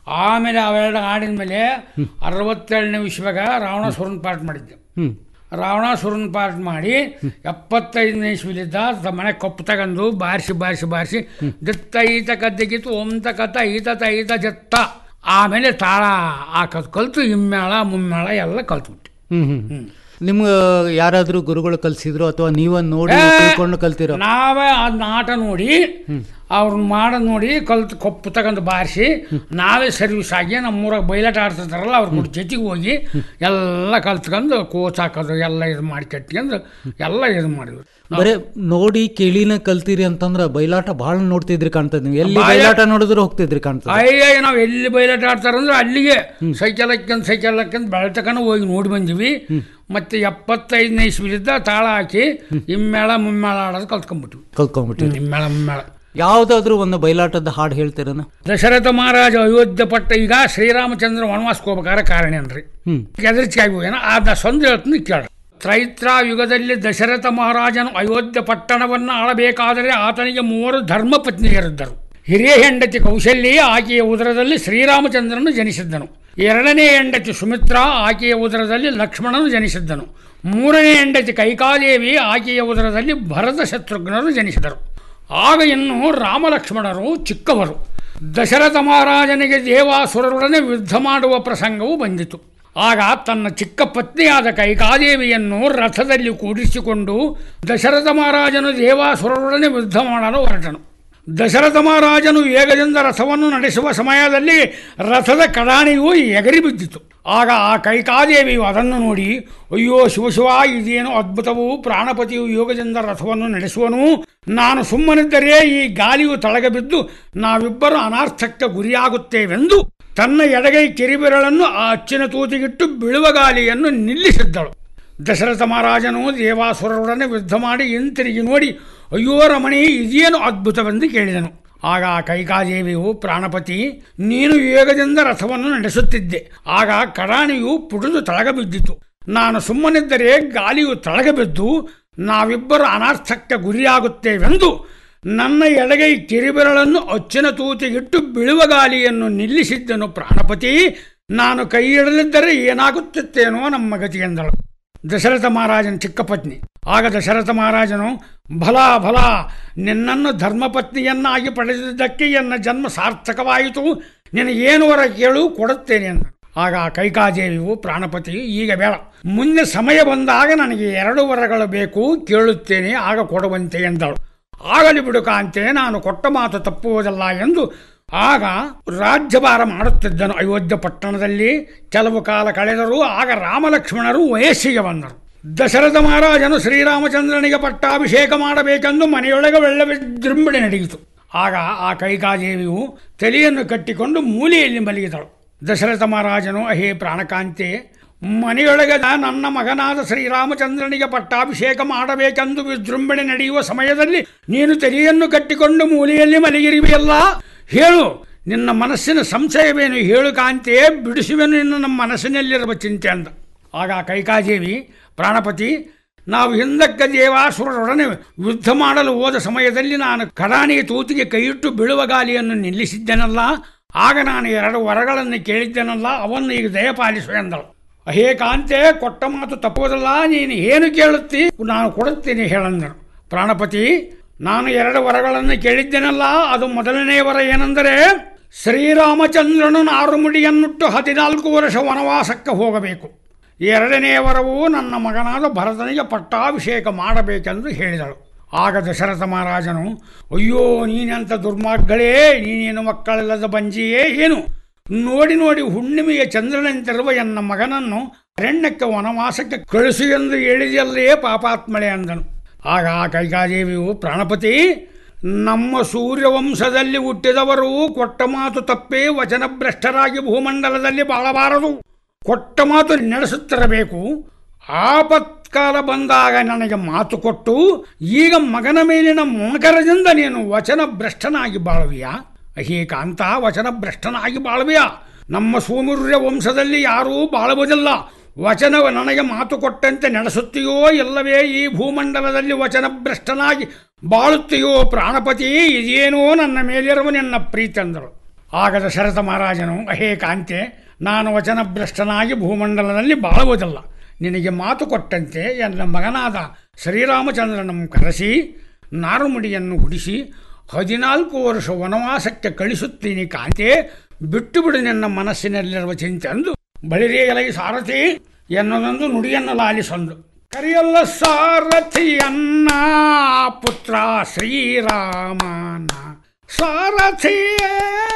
ಆಮೇಲೆ ಅವೆರಡು ಆಡಿದ ಮೇಲೆ ಅರವತ್ತೇಳನೇ ವಿಶ್ವಾಗ ರಾವಣಾಸುರನ್ ಪಾಠ ಮಾಡಿದ್ದೆ ಹ್ಮ್ ರಾವಣಾಸುರನ್ ಪಾಠ ಮಾಡಿ ಎಪ್ಪತ್ತೈದನೇ ಇಸ್ವಿಲಿದ್ದ ತ- ಮನೆ ಕಪ್ಪು ತಗೊಂಡು ಬಾರಿಸಿ ಬಾರಿಸಿ ಬಾರಿಸಿ ದಿತ್ತ ಈತ ಕದ್ದಗಿತ್ತು ಓಂತ ಕತ್ತ ಈತ ತ ಈತ ಜತ್ತ ಆಮೇಲೆ ತಾಳ ಹಾಕೋದು ಕಲ್ತು ಇಮ್ಮೇಳ ಮುಮ್ಮೇಳ ಎಲ್ಲ ಕಲ್ತ್ಬಿಟ್ಟು ಹ್ಮ್ ಹ್ಮ್ ಹ್ಮ್ ನಿಮ್ಗೆ ಯಾರಾದ್ರೂ ಗುರುಗಳು ಕಲ್ಸಿದ್ರು ಅಥವಾ ನೀವ ನೋಡಿ ಏ, ತಿಳ್ಕೊಂಡು ಕಲ್ತಿರೋ ನಾವೇ ಅದನ್ನ ಆಟ ನೋಡಿ ಅವ್ರನ್ನ ಮಾಡೋದು ನೋಡಿ ಕಲ್ತು ಕಪ್ಪು ತಗೊಂಡು ಬಾರಿಸಿ ನಾವೇ ಸರ್ವಿಸ್ ಆಗಿ ನಮ್ಮೂರಾಗ ಬಯಲಾಟ ಆಡ್ತಿರ್ತಾರಲ್ಲ ಅವ್ರ ಕೂಡ ಜೊತೆಗೆ ಹೋಗಿ ಎಲ್ಲ ಕಲ್ತ್ಕೊಂಡು ಕೋಚ್ ಹಾಕೋದು ಎಲ್ಲ ಇದು ಮಾಡಿ ಕಟ್ಕೊಂಡು ಎಲ್ಲ ಇದು ಮಾಡಿದ್ರು ಬರೇ ನೋಡಿ ಕೇಳಿನ ಕಲ್ತೀರಿ ಅಂತಂದ್ರ ಬಯಲಾಟ ಬಹಳ ನೋಡ್ತಿದ್ರಿ ಕಾಣ್ತದ ನೀವು ಎಲ್ಲಿ ಬಾಯ- ಬಯಲಾಟ ನೋಡಿದ್ರು ಹೋಗ್ತಿದ್ರಿ ಕಾಣ್ತದ ಅಯ್ಯ ನಾವು ಎಲ್ಲಿ ಬಯಲಾಟ ಆಡ್ತಾರಂದ್ರೆ ಅಲ್ಲಿಗೆ ಸೈಕಲ್ ಹಾಕ್ಯಂದು ಸೈಕಲ್ ಹಾಕ್ಯಂದು ಬೆಳತಕನ ಹೋಗಿ ನೋಡಿ ಬಂದಿವಿ ಮತ್ತೆ ಎಪ್ಪತ್ತೈದನೇ ಇಸ್ವಿಲಿದ್ದ ತಾಳ ಹಾಕಿ ಇಮ್ಮೇಳ ಮುಮ್ಮೇಳ ಆಡೋದು ಕಲ್ತ್ಕೊಂಡ್ಬಿಟ್ವಿ ಕಲ್ತ್ಕೊಂಡ್ಬಿಟ್ರಿ ಇಮ್ಮೇಳ ಮುಮ್ಮೇಳ ಯಾವ್ದಾದ್ರು ಒಂದು ಬಯಲಾಟದ ಹಾಡು ಹೇಳ್ತೀರನ ದಶರಥ ಮಹಾರಾಜ ಅಯೋಧ್ಯ ಪಟ್ಟ ಈಗ ಶ್ರೀರಾಮಚಂದ್ರ ವನವಾಸಕ್ಕೆ ಹೋಗ್ಬೇಕಾದ್ರೆ ಕಾರಣ ಏನ್ರಿ ಹ್ಮ್ ಎದರ್ಚಿಯಾಗಿ ಹೋಗ್ಯಾನ ಆ ದ ಸ್ವಂತ ಹೇಳ್ತೀನಿ ಕೇಳ ತ್ರೈತ್ರ ಯುಗದಲ್ಲಿ ದಶರಥ ಮಹಾರಾಜನು ಅಯೋಧ್ಯ ಪಟ್ಟಣವನ್ನು ಆಳಬೇಕಾದರೆ ಆತನಿಗೆ ಮೂವರು ಧರ್ಮ ಪತ್ನಿಯರಿದ್ದರು ಹಿರಿಯ ಹೆಂಡತಿ ಕೌಶಲ್ಯ ಆಕೆಯ ಉದರದಲ್ಲಿ ಶ್ರೀರಾಮಚಂದ್ರನು ಜನಿಸಿದ್ದನು ಎರಡನೇ ಹೆಂಡತಿ ಸುಮಿತ್ರ ಆಕೆಯ ಉದರದಲ್ಲಿ ಲಕ್ಷ್ಮಣನು ಜನಿಸಿದ್ದನು ಮೂರನೇ ಹೆಂಡತಿ ಕೈಕಾದೇವಿ ಆಕೆಯ ಉದರದಲ್ಲಿ ಭರತ ಶತ್ರುಘ್ನರು ಜನಿಸಿದರು ಆಗ ಇನ್ನು ರಾಮಲಕ್ಷ್ಮಣರು ಚಿಕ್ಕವರು ದಶರಥ ಮಹಾರಾಜನಿಗೆ ದೇವಾಸುರರೊಡನೆ ಯುದ್ಧ ಮಾಡುವ ಪ್ರಸಂಗವು ಬಂದಿತು ಆಗ ತನ್ನ ಚಿಕ್ಕ ಪತ್ನಿಯಾದ ಕೈಕಾದೇವಿಯನ್ನು ರಥದಲ್ಲಿ ಕೂಡಿಸಿಕೊಂಡು ದಶರಥ ಮಹಾರಾಜನು ದೇವಾಸುರರೊಡನೆ ಯುದ್ಧ ಮಾಡಲು ಹೊರಟನು ದಶರಥ ಮಹಾರಾಜನು ವೇಗದಿಂದ ರಥವನ್ನು ನಡೆಸುವ ಸಮಯದಲ್ಲಿ ರಥದ ಕಡಾಣಿಯು ಎಗರಿ ಬಿದ್ದಿತು ಆಗ ಆ ಕೈಕಾದೇವಿಯು ಅದನ್ನು ನೋಡಿ ಅಯ್ಯೋ ಶಿವಶಿವ ಇದೇನು ಅದ್ಭುತವು ಪ್ರಾಣಪತಿಯು ಯೋಗದಿಂದ ರಥವನ್ನು ನಡೆಸುವನು ನಾನು ಸುಮ್ಮನಿದ್ದರೆ ಈ ಗಾಳಿಯು ತಳಗ ಬಿದ್ದು ನಾವಿಬ್ಬರು ಅನಾರ್ಥಕ್ಕೆ ಗುರಿಯಾಗುತ್ತೇವೆಂದು ತನ್ನ ಎಡಗೈ ಕಿರಿಬೆರಳನ್ನು ಆ ಅಚ್ಚಿನ ತೂತಿಗಿಟ್ಟು ಬೀಳುವ ಗಾಳಿಯನ್ನು ನಿಲ್ಲಿಸಿದ್ದಳು ದಶರಥ ಮಹಾರಾಜನು ದೇವಾಸುರರೊಡನೆ ಯುದ್ಧ ಮಾಡಿ ಹಿಂತಿರುಗಿ ನೋಡಿ ಅಯ್ಯೋ ರಮಣಿ ಇದೇನು ಅದ್ಭುತವೆಂದು ಕೇಳಿದನು ಆಗ ಆ ಕೈಕಾದೇವಿಯು ಪ್ರಾಣಪತಿ ನೀನು ವೇಗದಿಂದ ರಥವನ್ನು ನಡೆಸುತ್ತಿದ್ದೆ ಆಗ ಕಡಾಣಿಯು ಪುಡಿದು ತಳಗ ಬಿದ್ದಿತು ನಾನು ಸುಮ್ಮನಿದ್ದರೆ ಗಾಳಿಯು ತಳಗ ಬಿದ್ದು ನಾವಿಬ್ಬರು ಅನಾರ್ಥಕ್ಕೆ ಗುರಿಯಾಗುತ್ತೇವೆಂದು ನನ್ನ ಎಡಗೈ ಕಿರಿಬೆರಳನ್ನು ಅಚ್ಚಿನ ತೂತಿಗಿಟ್ಟು ಬೀಳುವ ಗಾಳಿಯನ್ನು ನಿಲ್ಲಿಸಿದ್ದನು ಪ್ರಾಣಪತಿ ನಾನು ಕೈ ಹಿಡಲಿದ್ದರೆ ಏನಾಗುತ್ತಿತ್ತೇನೋ ನಮ್ಮ ಗತಿ ಎಂದಳು ದಶರಥ ಮಹಾರಾಜನ ಚಿಕ್ಕ ಪತ್ನಿ ಆಗ ದಶರಥ ಮಹಾರಾಜನು ಭಲ ಭಲ ನಿನ್ನನ್ನು ಧರ್ಮಪತ್ನಿಯನ್ನಾಗಿ ಪಡೆದಿದ್ದಕ್ಕೆ ಎನ್ನ ಜನ್ಮ ಸಾರ್ಥಕವಾಯಿತು ನಿನಗೇನು ವರ ಕೇಳು ಕೊಡುತ್ತೇನೆ ಅಂದ ಆಗ ಆ ಕೈಕಾದೇವಿಯು ಪ್ರಾಣಪತಿ ಈಗ ಬೇಡ ಮುಂದೆ ಸಮಯ ಬಂದಾಗ ನನಗೆ ಎರಡು ವರಗಳು ಬೇಕು ಕೇಳುತ್ತೇನೆ ಆಗ ಕೊಡುವಂತೆ ಎಂದಳು ಆಗಲಿ ಬಿಡು ಕಾಂತೆ ನಾನು ಕೊಟ್ಟ ಮಾತು ತಪ್ಪುವುದಲ್ಲ ಎಂದು ಆಗ ರಾಜ್ಯಭಾರ ಮಾಡುತ್ತಿದ್ದನು ಅಯೋಧ್ಯ ಪಟ್ಟಣದಲ್ಲಿ ಕೆಲವು ಕಾಲ ಕಳೆದರೂ ಆಗ ರಾಮಲಕ್ಷ್ಮಣರು ವಯಸ್ಸಿಗೆ ಬಂದರು ದಶರಥ ಮಹಾರಾಜನು ಶ್ರೀರಾಮಚಂದ್ರನಿಗೆ ಪಟ್ಟಾಭಿಷೇಕ ಮಾಡಬೇಕೆಂದು ಮನೆಯೊಳಗೆ ಒಳ್ಳೆ ವಿಜೃಂಭಣೆ ನಡೆಯಿತು ಆಗ ಆ ಕೈಕಾದೇವಿಯು ತಲೆಯನ್ನು ಕಟ್ಟಿಕೊಂಡು ಮೂಲೆಯಲ್ಲಿ ಮಲಗಿದಳು ದಶರಥ ಮಹಾರಾಜನು ಅಹೇ ಪ್ರಾಣಕಾಂತೆ ಮನೆಯೊಳಗೆ ನನ್ನ ಮಗನಾದ ಶ್ರೀರಾಮಚಂದ್ರನಿಗೆ ಪಟ್ಟಾಭಿಷೇಕ ಮಾಡಬೇಕೆಂದು ವಿಜೃಂಭಣೆ ನಡೆಯುವ ಸಮಯದಲ್ಲಿ ನೀನು ತಲೆಯನ್ನು ಕಟ್ಟಿಕೊಂಡು ಮೂಲೆಯಲ್ಲಿ ಮಲಗಿರುವೆಯಲ್ಲ ಹೇಳು ನಿನ್ನ ಮನಸ್ಸಿನ ಸಂಶಯವೇನು ಹೇಳು ಕಾಂತೆ ಬಿಡಿಸುವೆನು ನಿನ್ನ ನಮ್ಮ ಮನಸ್ಸಿನಲ್ಲಿರುವ ಚಿಂತೆ ಅಂದ ಆಗ ಕೈಕಾದೇವಿ ಪ್ರಾಣಪತಿ ನಾವು ಹಿಂದಕ್ಕೆ ದೇವಾಸುರರೊಡನೆ ಯುದ್ಧ ಮಾಡಲು ಹೋದ ಸಮಯದಲ್ಲಿ ನಾನು ಕಡಾಣಿಯ ತೂತಿಗೆ ಕೈಯಿಟ್ಟು ಬೀಳುವ ಗಾಲಿಯನ್ನು ನಿಲ್ಲಿಸಿದ್ದೆನಲ್ಲ ಆಗ ನಾನು ಎರಡು ವರಗಳನ್ನು ಕೇಳಿದ್ದೆನಲ್ಲ ಅವನ್ನು ಈಗ ದಯಪಾಲಿಸು ಎಂದಳು ಅಹೇ ಕಾಂತೆ ಕೊಟ್ಟ ಮಾತು ತಪ್ಪುವುದಲ್ಲ ನೀನು ಏನು ಕೇಳುತ್ತಿ ನಾನು ಕೊಡುತ್ತೇನೆ ಹೇಳಂದನು ಪ್ರಾಣಪತಿ ನಾನು ಎರಡು ವರಗಳನ್ನು ಕೇಳಿದ್ದೇನಲ್ಲ ಅದು ಮೊದಲನೇ ವರ ಏನೆಂದರೆ ಶ್ರೀರಾಮಚಂದ್ರನು ನಾರುಮುಡಿಯನ್ನುಟ್ಟು ಹದಿನಾಲ್ಕು ವರ್ಷ ವನವಾಸಕ್ಕೆ ಹೋಗಬೇಕು ಎರಡನೇ ವರವು ನನ್ನ ಮಗನಾದ ಭರತನಿಗೆ ಪಟ್ಟಾಭಿಷೇಕ ಮಾಡಬೇಕೆಂದು ಹೇಳಿದಳು ಆಗ ದಶರಥ ಮಹಾರಾಜನು ಅಯ್ಯೋ ನೀನೆಂಥ ದುರ್ಮಾರ್ಗಳೇ ನೀನೇನು ಮಕ್ಕಳಿಲ್ಲದ ಬಂಜಿಯೇ ಏನು ನೋಡಿ ನೋಡಿ ಹುಣ್ಣಿಮೆಯ ಚಂದ್ರನಂತಿರುವ ಎನ್ನ ಮಗನನ್ನು ಅರಣ್ಯಕ್ಕೆ ವನವಾಸಕ್ಕೆ ಕಳಿಸು ಎಂದು ಹೇಳಿದೆಯಲ್ಲೇ ಪಾಪಾತ್ಮಳೆ ಅಂದನು ಆಗ ಆ ಕೈಕಾದೇವಿಯು ಪ್ರಾಣಪತಿ ನಮ್ಮ ಸೂರ್ಯವಂಶದಲ್ಲಿ ಹುಟ್ಟಿದವರು ಕೊಟ್ಟ ಮಾತು ತಪ್ಪೇ ವಚನಭ್ರಷ್ಟರಾಗಿ ಭೂಮಂಡಲದಲ್ಲಿ ಬಾಳಬಾರದು ಕೊಟ್ಟ ಮಾತು ನಡೆಸುತ್ತಿರಬೇಕು ಆಪತ್ಕಾಲ ಬಂದಾಗ ನನಗೆ ಮಾತು ಕೊಟ್ಟು ಈಗ ಮಗನ ಮೇಲಿನ ಮಕರದಿಂದ ನೀನು ವಚನ ಭ್ರಷ್ಟನಾಗಿ ಬಾಳುವಿಯಾ ಅಹೇ ಕಾಂತ ವಚನ ಭ್ರಷ್ಟನಾಗಿ ಬಾಳುವಿಯಾ ನಮ್ಮ ಸೂರ್ಯ ವಂಶದಲ್ಲಿ ಯಾರೂ ಬಾಳುವುದಿಲ್ಲ ವಚನವ ನನಗೆ ಮಾತು ಕೊಟ್ಟಂತೆ ನಡೆಸುತ್ತೀಯೋ ಇಲ್ಲವೇ ಈ ಭೂಮಂಡಲದಲ್ಲಿ ವಚನ ಭ್ರಷ್ಟನಾಗಿ ಬಾಳುತ್ತೀಯೋ ಪ್ರಾಣಪತಿ ಇದೇನೋ ನನ್ನ ಮೇಲಿರುವ ನಿನ್ನ ಪ್ರೀತಿ ಅಂದಳು ಆಗದ ಶರತ ಮಹಾರಾಜನು ಅಹೇ ಕಾಂತೆ ನಾನು ವಚನಭ್ರಷ್ಟನಾಗಿ ಭೂಮಂಡಲದಲ್ಲಿ ಬಾಳುವುದಿಲ್ಲ ನಿನಗೆ ಮಾತು ಕೊಟ್ಟಂತೆ ಎನ್ನ ಮಗನಾದ ಶ್ರೀರಾಮಚಂದ್ರನನ್ನು ಕರೆಸಿ ನಾರುಮಡಿಯನ್ನು ಹುಡಿಸಿ ಹದಿನಾಲ್ಕು ವರ್ಷ ವನವಾಸಕ್ಕೆ ಕಳಿಸುತ್ತೀನಿ ಕಾಂತೆ ಬಿಟ್ಟು ಬಿಡು ನನ್ನ ಮನಸ್ಸಿನಲ್ಲಿರುವ ಚಿಂತೆ ಅಂದು ಬಳಿರೇ ಎಲೈ ಸಾರಥಿ ಎನ್ನುವುದೊಂದು ನುಡಿಯನ್ನು ಲಾಲಿಸೊಂದು ಕರೆಯಲ್ಲ ಸಾರಥಿಯನ್ನ ಪುತ್ರ ಶ್ರೀರಾಮನ ಸಾರಥಿಯೇ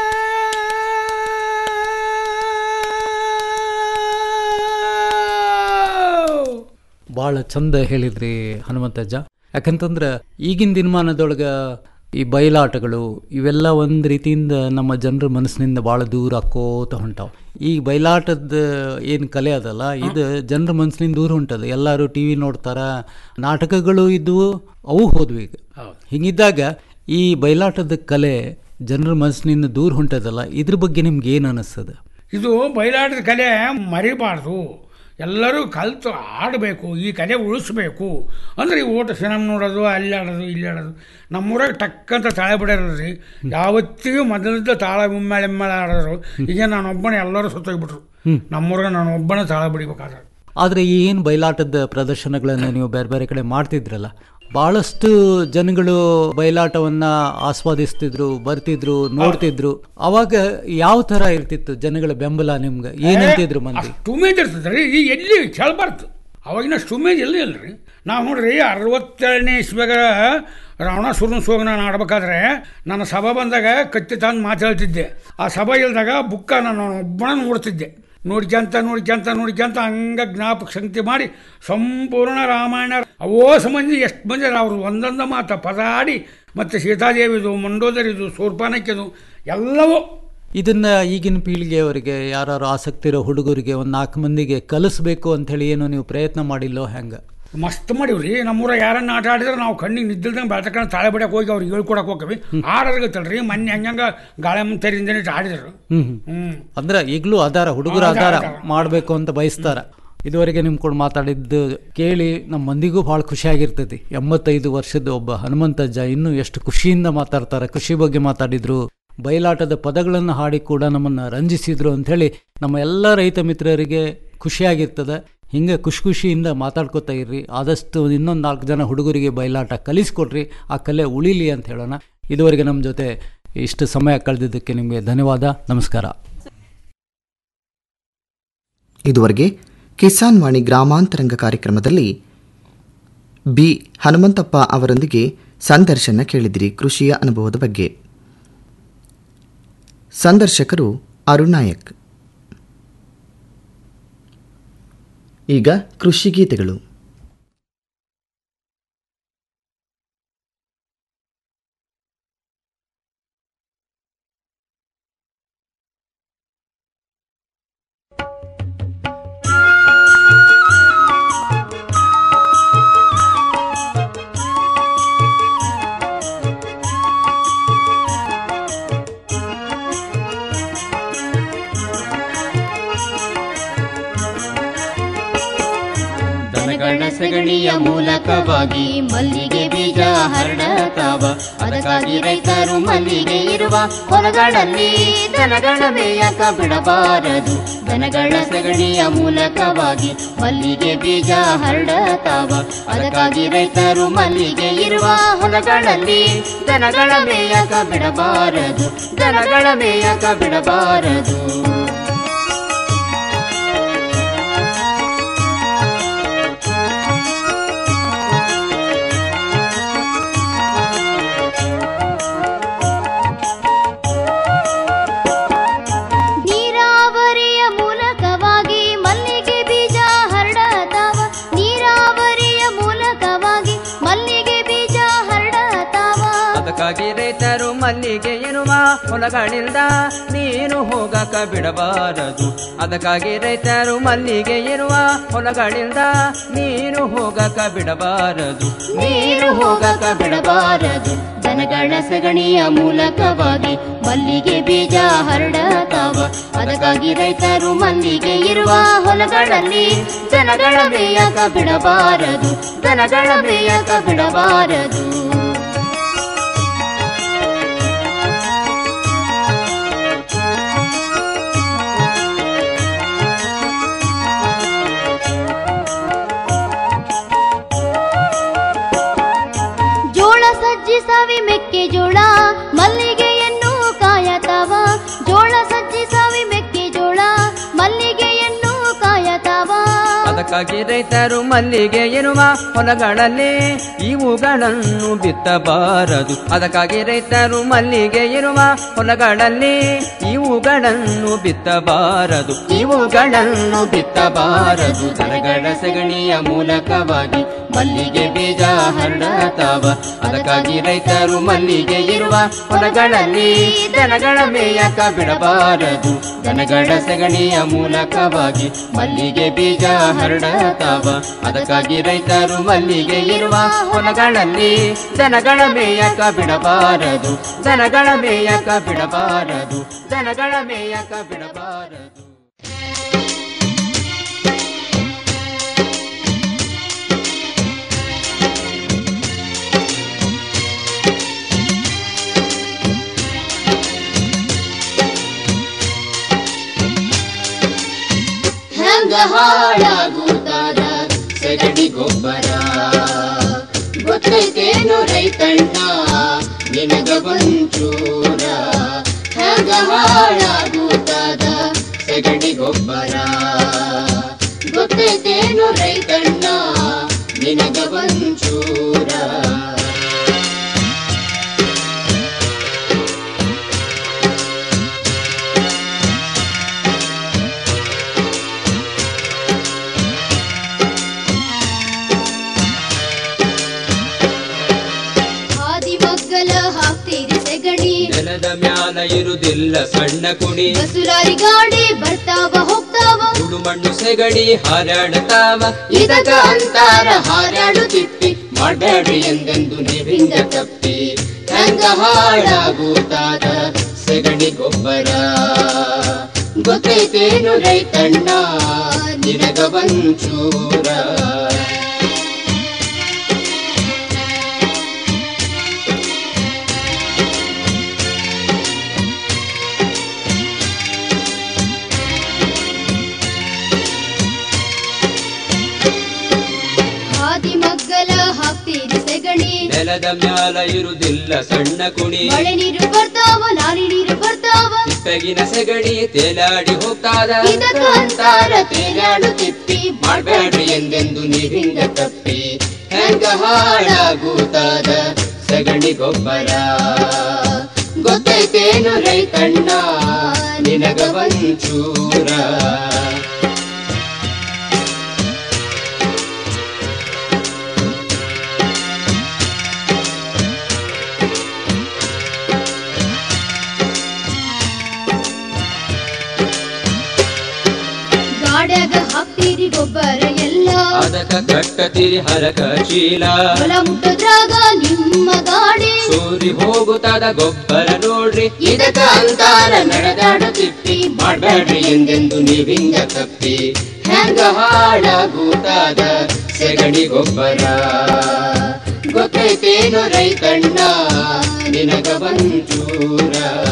ಭಾಳ ಚಂದ ಹೇಳಿದ್ರಿ ಹನುಮಂತಜ್ಜ ಯಾಕಂತಂದ್ರೆ ಈಗಿನ ದಿನಮಾನದೊಳಗ ಈ ಬಯಲಾಟಗಳು ಇವೆಲ್ಲ ಒಂದು ರೀತಿಯಿಂದ ನಮ್ಮ ಜನರ ಮನಸ್ಸಿನಿಂದ ಭಾಳ ದೂರ ಆಕ್ಕೋತ ಹೊಂಟಾವ ಈ ಬಯಲಾಟದ ಏನು ಕಲೆ ಅದಲ್ಲ ಇದು ಜನರ ಮನಸ್ಸಿನಿಂದ ದೂರ ಹೊಂಟದ ಎಲ್ಲರೂ ಟಿ ವಿ ನೋಡ್ತಾರ ನಾಟಕಗಳು ಇದ್ವು ಅವು ಹೋದ್ವು ಈಗ ಹೀಗಿದ್ದಾಗ ಈ ಬಯಲಾಟದ ಕಲೆ ಜನರ ಮನಸ್ಸಿನಿಂದ ದೂರ ಹೊಂಟದಲ್ಲ ಇದ್ರ ಬಗ್ಗೆ ನಿಮ್ಗೆ ಏನು ಅನಿಸ್ತದ ಇದು ಬಯಲಾಟದ ಕಲೆ ಮರಿಬಾರ್ದು ಎಲ್ಲರೂ ಕಲಿತು ಆಡಬೇಕು ಈ ಕಲೆ ಉಳಿಸ್ಬೇಕು ಅಂದ್ರೆ ಈ ಓಟ ಸಿನಿಮಾ ನೋಡೋದು ಅಲ್ಲಿ ಆಡೋದು ಇಲ್ಲಿ ಆಡೋದು ನಮ್ಮೂರಾಗ ಟಕ್ಕಂತ ತಾಳೆ ಬಿಡೋದ್ರಿ ಯಾವತ್ತಿಗೂ ಮೊದಲಿದ್ದ ತಾಳ ಮುಮ್ಮೇಳೆ ಎಮ್ಮೇಳೆ ಆಡೋರು ಈಗ ನಾನೊಬ್ಬನೇ ಎಲ್ಲರೂ ಸುತ್ತೋಗ್ಬಿಟ್ರು ನಮ್ಮೂರಾಗ ನಾನು ಒಬ್ಬನೇ ತಾಳ ಬಿಡಿಬೇಕಾದ್ರೆ ಆದರೆ ಈ ಏನು ಬಯಲಾಟದ ಪ್ರದರ್ಶನಗಳನ್ನು ನೀವು ಬೇರೆ ಬೇರೆ ಕಡೆ ಮಾಡ್ತಿದ್ರಲ್ಲ ಭಾಳಷ್ಟು ಜನಗಳು ಬಯಲಾಟವನ್ನು ಆಸ್ವಾದಿಸ್ತಿದ್ರು ಬರ್ತಿದ್ರು ನೋಡ್ತಿದ್ರು ಅವಾಗ ಯಾವ ಥರ ಇರ್ತಿತ್ತು ಜನಗಳ ಬೆಂಬಲ ನಿಮ್ಗೆ ಏನಂತಿದ್ರು ಮಂದಿ ಸ್ಟುಮೇಜ್ ಇರ್ತದೆ ರೀ ಈ ಎಲ್ಲಿ ಕೇಳಬಾರ್ದು ಅವಾಗಿನ ಸ್ಟುಮೇಜ್ ಎಲ್ಲಿ ಅಲ್ರಿ ನಾವು ನೋಡ್ರಿ ಅರವತ್ತೇಳನೇ ಇಸ್ಬೇಗ ರಾವಣಾಸುರನ ಸೋಗ ನಾನು ಆಡ್ಬೇಕಾದ್ರೆ ನನ್ನ ಸಭಾ ಬಂದಾಗ ಕತ್ತಿ ತಂದು ಮಾತಾಡ್ತಿದ್ದೆ ಆ ಸಭಾ ಇಲ್ದಾಗ ಬುಕ್ಕ ನಾನು ಒಬ್ಬನ ನೋಡ್ತಿದ್ದೆ ನೋಡ್ಕ್ಯಂತ ನೋಡ್ಕ್ಯಂತ ನೋಡ್ಕ್ಯಂತ ಹಂಗ ಜ್ಞಾಪಕ ಶಕ್ತಿ ಮಾಡಿ ಸಂಪೂರ್ಣ ರಾಮಾಯಣ ಅವೋ ಸಂಬಂಧಿ ಎಷ್ಟು ಮಂದಿ ಅವ್ರು ಒಂದೊಂದು ಮಾತ ಪದ ಆಡಿ ಮತ್ತು ಸೀತಾದೇವಿದು ಮಂಡೋದರಿದು ಶೂರ್ಪಾನಕ್ಕಿದು ಎಲ್ಲವೂ ಇದನ್ನ ಈಗಿನ ಪೀಳಿಗೆಯವರಿಗೆ ಯಾರು ಆಸಕ್ತಿ ಇರೋ ಹುಡುಗರಿಗೆ ಒಂದು ನಾಲ್ಕು ಮಂದಿಗೆ ಕಲಿಸ್ಬೇಕು ಅಂತ ಹೇಳಿ ಏನು ನೀವು ಪ್ರಯತ್ನ ಮಾಡಿಲ್ಲೋ ಹೆಂಗೆ ಮಸ್ತ್ ಮಾಡಿವ್ರಿ ನಮ್ಮೂರ ಯಾರನ್ನ ಆಟ ಆಡಿದ್ರೆ ನಾವು ಕಣ್ಣಿಗೆ ನಿದ್ದಿಲ್ದಂಗೆ ಬೆಳ್ತಕೊಂಡು ತಾಳೆ ಬಿಡಕ್ಕೆ ಹೋಗಿ ಅವ್ರಿಗೆ ಹೇಳ್ಕೊಡಕ್ಕೆ ಹೋಗ್ತೀವಿ ಆಡೋರ್ಗತ್ತಲ್ರಿ ಮೊನ್ನೆ ಹಂಗಂಗ ಗಾಳೆ ಮುಂತರಿಂದನೇ ಆಡಿದ್ರು ಹ್ಮ್ ಹ್ಮ್. ಹ್ಮ್ ಅಂದ್ರೆ ಈಗಲೂ ಆಧಾರ ಹುಡುಗರ ಆಧಾರ, ಆಧಾರ ಆಧಾರ. ಮಾಡಬೇಕು ಅಂತ ಬಯಸ್ತಾರ ಇದುವರೆಗೆ ನಿಮ್ ಕೂಡ ಮಾತಾಡಿದ್ದು ಕೇಳಿ ನಮ್ಮ ಮಂದಿಗೂ ಭಾಳ ಖುಷಿಯಾಗಿರ್ತೈತಿ ಎಂಬತ್ತೈದು ವರ್ಷದ ಒಬ್ಬ ಹನುಮಂತಜ್ಜ ಇನ್ನೂ ಎಷ್ಟು ಖುಷಿಯಿಂದ ಮಾತಾಡ್ತಾರೆ ಖುಷಿ ಬಗ್ಗೆ ಮಾತಾಡಿದ್ರು ಬಯಲಾಟದ ಪದಗಳನ್ನು ಹಾಡಿ ಕೂಡ ನಮ್ಮನ್ನು ರಂಜಿಸಿದ್ರು ಅಂಥೇಳಿ ನಮ್ಮ ಎಲ್ಲ ರೈತ ಮಿತ್ರರಿಗೆ ಖುಷಿಯಾಗಿರ್ತದೆ ಹಿಂಗೆ ಖುಷಿ ಖುಷಿಯಿಂದ ಮಾತಾಡ್ಕೋತಾ ಇರ್ರಿ ಆದಷ್ಟು ಇನ್ನೊಂದು ನಾಲ್ಕು ಜನ ಹುಡುಗರಿಗೆ ಬಯಲಾಟ ಕಲಿಸ್ಕೊಡ್ರಿ ಆ ಕಲೆ ಉಳಿಲಿ ಅಂತ ಹೇಳೋಣ ಇದುವರೆಗೆ ನಮ್ಮ ಜೊತೆ ಇಷ್ಟು ಸಮಯ ಕಳೆದಿದ್ದಕ್ಕೆ ನಿಮಗೆ ಧನ್ಯವಾದ ನಮಸ್ಕಾರ ಇದುವರೆಗೆ ಕಿಸಾನ್ ವಾಣಿ ಗ್ರಾಮಾಂತರಂಗ ಕಾರ್ಯಕ್ರಮದಲ್ಲಿ ಬಿ ಹನುಮಂತಪ್ಪ ಅವರೊಂದಿಗೆ ಸಂದರ್ಶನ ಕೇಳಿದಿರಿ ಕೃಷಿಯ ಅನುಭವದ ಬಗ್ಗೆ ಸಂದರ್ಶಕರು ಅರುಣ್ ನಾಯಕ್ ಈಗ ಕೃಷಿ ಗೀತೆಗಳು ದನಗಳ ಸಗಣಿಯ ಮೂಲಕವಾಗಿ ಮಲ್ಲಿಗೆ ಬೀಜ ಹರಡತಾವ ಅದಕ್ಕಾಗಿ ರೈತರು ಮಲ್ಲಿಗೆ ಇರುವ ಹೊಲಗಳಲ್ಲಿ ದನಗಳ ಮೇಯಕ ಬಿಡಬಾರದು ದನಗಳ ಸಗಣಿಯ ಮೂಲಕವಾಗಿ ಮಲ್ಲಿಗೆ ಬೀಜ ಹರಡತಾವ ಅದಕ್ಕಾಗಿ ರೈತರು ಮಲ್ಲಿಗೆ ಇರುವ ಹೊಲಗಳಲ್ಲಿ ದನಗಳ ಮೇಯಕ ಬಿಡಬಾರದು ದನಗಳ ಮೇಯಕ ಬಿಡಬಾರದು ನೀರಾವರಿಯ ಮೂಲಕವಾಗಿ ಮಲ್ಲಿಗೆ ಬೀಜ ಹರಡತಾವ ನೀರಾವರಿಯ ಮೂಲಕವಾಗಿ ಮಲ್ಲಿಗೆ ಬೀಜ ಹರಡತಾವ ಅದಕ್ಕಾಗಿ ರೈತರು ಮಲ್ಲಿಗೆ ಇರುವ ಹೊಲಗಳಿಂದ ನೀರು ಹೋಗಕ ಬಿಡಬಾರದು ಅದಕ್ಕಾಗಿ ರೈತರು ಮಲ್ಲಿಗೆ ಇರುವ ಹೊಲಗಳಿಂದ ನೀರು ಹೋಗಕ ಬಿಡಬಾರದು ನೀರು ಹೋಗಕ ಬಿಡಬಾರದು ದನಗಳ ಸಗಣಿಯ ಮೂಲಕವಾಗಿ ಮಲ್ಲಿಗೆ ಬೀಜ ಹರಡತಾವ ಅದಕ್ಕಾಗಿ ರೈತರು ಮಲ್ಲಿಗೆ ಇರುವ ಹೊಲಗಳಲ್ಲಿ ದನಗಳ ಮೇಯಕ ಬಿಡಬಾರದು ದನಗಳ ಮೇಯಕ ಬಿಡಬಾರದು ಸಜ್ಜಿ ಸಾವಿ ಮೆಕ್ಕೆಜೋಳ ಮಲ್ಲಿಗೆಯನ್ನು ಕಾಯತಾವ ಜೋಳ ಸಜ್ಜಿ ಸಾವಿ ಮೆಕ್ಕೆಜೋಳ ಮಲ್ಲಿಗೆಯನ್ನು ಕಾಯತಾವ ಅದಕ್ಕಾಗಿ ರೈತರು ಮಲ್ಲಿಗೆ ಇರುವ ಹೊಲಗಳಲ್ಲಿ ಇವುಗಳನ್ನು ಬಿತ್ತಬಾರದು ಅದಕ್ಕಾಗಿ ರೈತರು ಮಲ್ಲಿಗೆ ಇರುವ ಹೊಲಗಳಲ್ಲಿ ಇವುಗಳನ್ನು ಬಿತ್ತಬಾರದು ಇವುಗಳನ್ನು ಬಿತ್ತಬಾರದು ದನಗಳ ಸಗಣಿಯ ಮೂಲಕವಾಗಿ ಮಲ್ಲಿಗೆ ಬೀಜ ಹರಡತಾವ ಅದಕ್ಕಾಗಿ ರೈತರು ಮಲ್ಲಿಗೆ ಇರುವ ಹೊಲಗಳಲ್ಲಿ ದನಗಳ ಮೇಯಕ ಬಿಡಬಾರದು ದನಗಳ ಸಗಣಿಯ ಮೂಲಕವಾಗಿ ಮಲ್ಲಿಗೆ ಬೀಜ ಹರಡತಾವ ಅದಕ್ಕಾಗಿ ರೈತರು ಮಲ್ಲಿಗೆ ಇರುವ ಹೊಲಗಳಲ್ಲಿ ದನಗಳ ಮೇಯಕ ಬಿಡಬಾರದು ದನಗಳ ಮೇಯಕ ಬಿಡಬಾರದು ದನಗಳ ಮೇಯಕ ಬಿಡಬಾರದು ಹೆಂಗ ಹಾಳಾಗುತ್ತಾರ ಸಗಣಿ ಗೊಬ್ಬರ ಗೊತ್ತೈತೇನು ರೈತಣ್ಣ ನಿನಗ ಒಂಚೂರ ಹೆಂಗ ಹಾಳಾಗುತ್ತಾದ ಸಗಣಿ ಗೊಬ್ಬರ ಗೊತ್ತೈತೇನು ರೈತಣ್ಣ ನಿನಗ ಒಂಚೂರ ಹಾದಿ ಮಗ್ಗಲ ಹಾಕ್ತೀರಿ ಸೆಗಣಿ ನೆಲದ ಮ್ಯಾಲ ಇರುದಿಲ್ಲ ಸಣ್ಣ ಕುಡಿ ಬಸುಲಾರಿ ಗಾಡಿ ಬರ್ತಾವ ಹೋಗ್ತಾವ ಸುಡು ಮಣ್ಣು ಸೆಗಡಿ ಹಾರಾಡತಾವ ಇದಕ ಅಂತಾರ ಹಾರಾಡು ತಿಪ್ಪಿ ಮಾಡಬೇಡ್ರಿ ಎಂದೆಂದು ನೀವಿಂದ ತಪ್ಪಿ ಹೆಂಗ ಹಾಳಾಗುತ್ತಾದ ಸೆಗಣಿ ಗೊಬ್ಬರ ಗೊತ್ತೈತೇನು ರೈತಣ್ಣ ನಿನಗ ಒಂಚೂರ ಹಾದಿ ಮಗ್ಗಲ ಹಾಕ್ತೀರಿ ಸೆಗಣಿ ನೆಲದ ಮ್ಯಾಲ ಇರುದಿಲ್ಲ ಸಣ್ಣ ಕುಡಿ ಮಳೆ ನೀರು ಬರ್ತಾವ ನಾರಿ ನೀರು ಬರ್ತಾವ ತಿಪ್ಪೆಗಿನ ಸೆಗಡಿ ತೇಲಾಡಿ ಹೋಗ್ತಾದ ಇದಕ ಅಂತಾರ ತೇಲಾಡು ತಿಪ್ಪಿ ಮಾಡಬೇಡ್ರಿ ಎಂದೆಂದು ನೀವಿಂದ ತಪ್ಪಿ ಹೆಂಗ ಹಾಳಾಗುತ್ತಾದ ಸಗಣಿ ಗೊಬ್ಬರ ಗೊತ್ತೈತೇನು ರೈತಣ್ಣ ನಿನಗ ಒಂಚೂರ ಗಾಡ್ಯಾಗ ಹಾಕ್ತೀರಿ ಗೊಬ್ಬರ ಎಲ್ಲ ಅದಕ್ಕ ಕಟ್ಟತಿರಿ ಹರಕ ಚೀಲ ಹೊಲ ಮುಟ್ಟದ್ರಾಗ ನಿಮ್ಮ ಗಾಡಿ ಸೂರಿ ಹೋಗುತ್ತಾದ ಗೊಬ್ಬರ ನೋಡ್ರಿ ಇದಕ ಅಂತಾರ ನಡೆದಾಡು ತಿಪ್ಪಿ ಮಾಡಬೇಡ್ರಿ ಎಂದೆಂದು ನೀವಿಂದ ತಪ್ಪಿ ಹೆಂಗ ಹಾಳಾಗುತ್ತಾದ ಸೆಗಣಿ ಗೊಬ್ಬರ ಗೊತ್ತೈತೇನು ರೈತಣ್ಣ ನಿನಗ ಒಂಚೂರ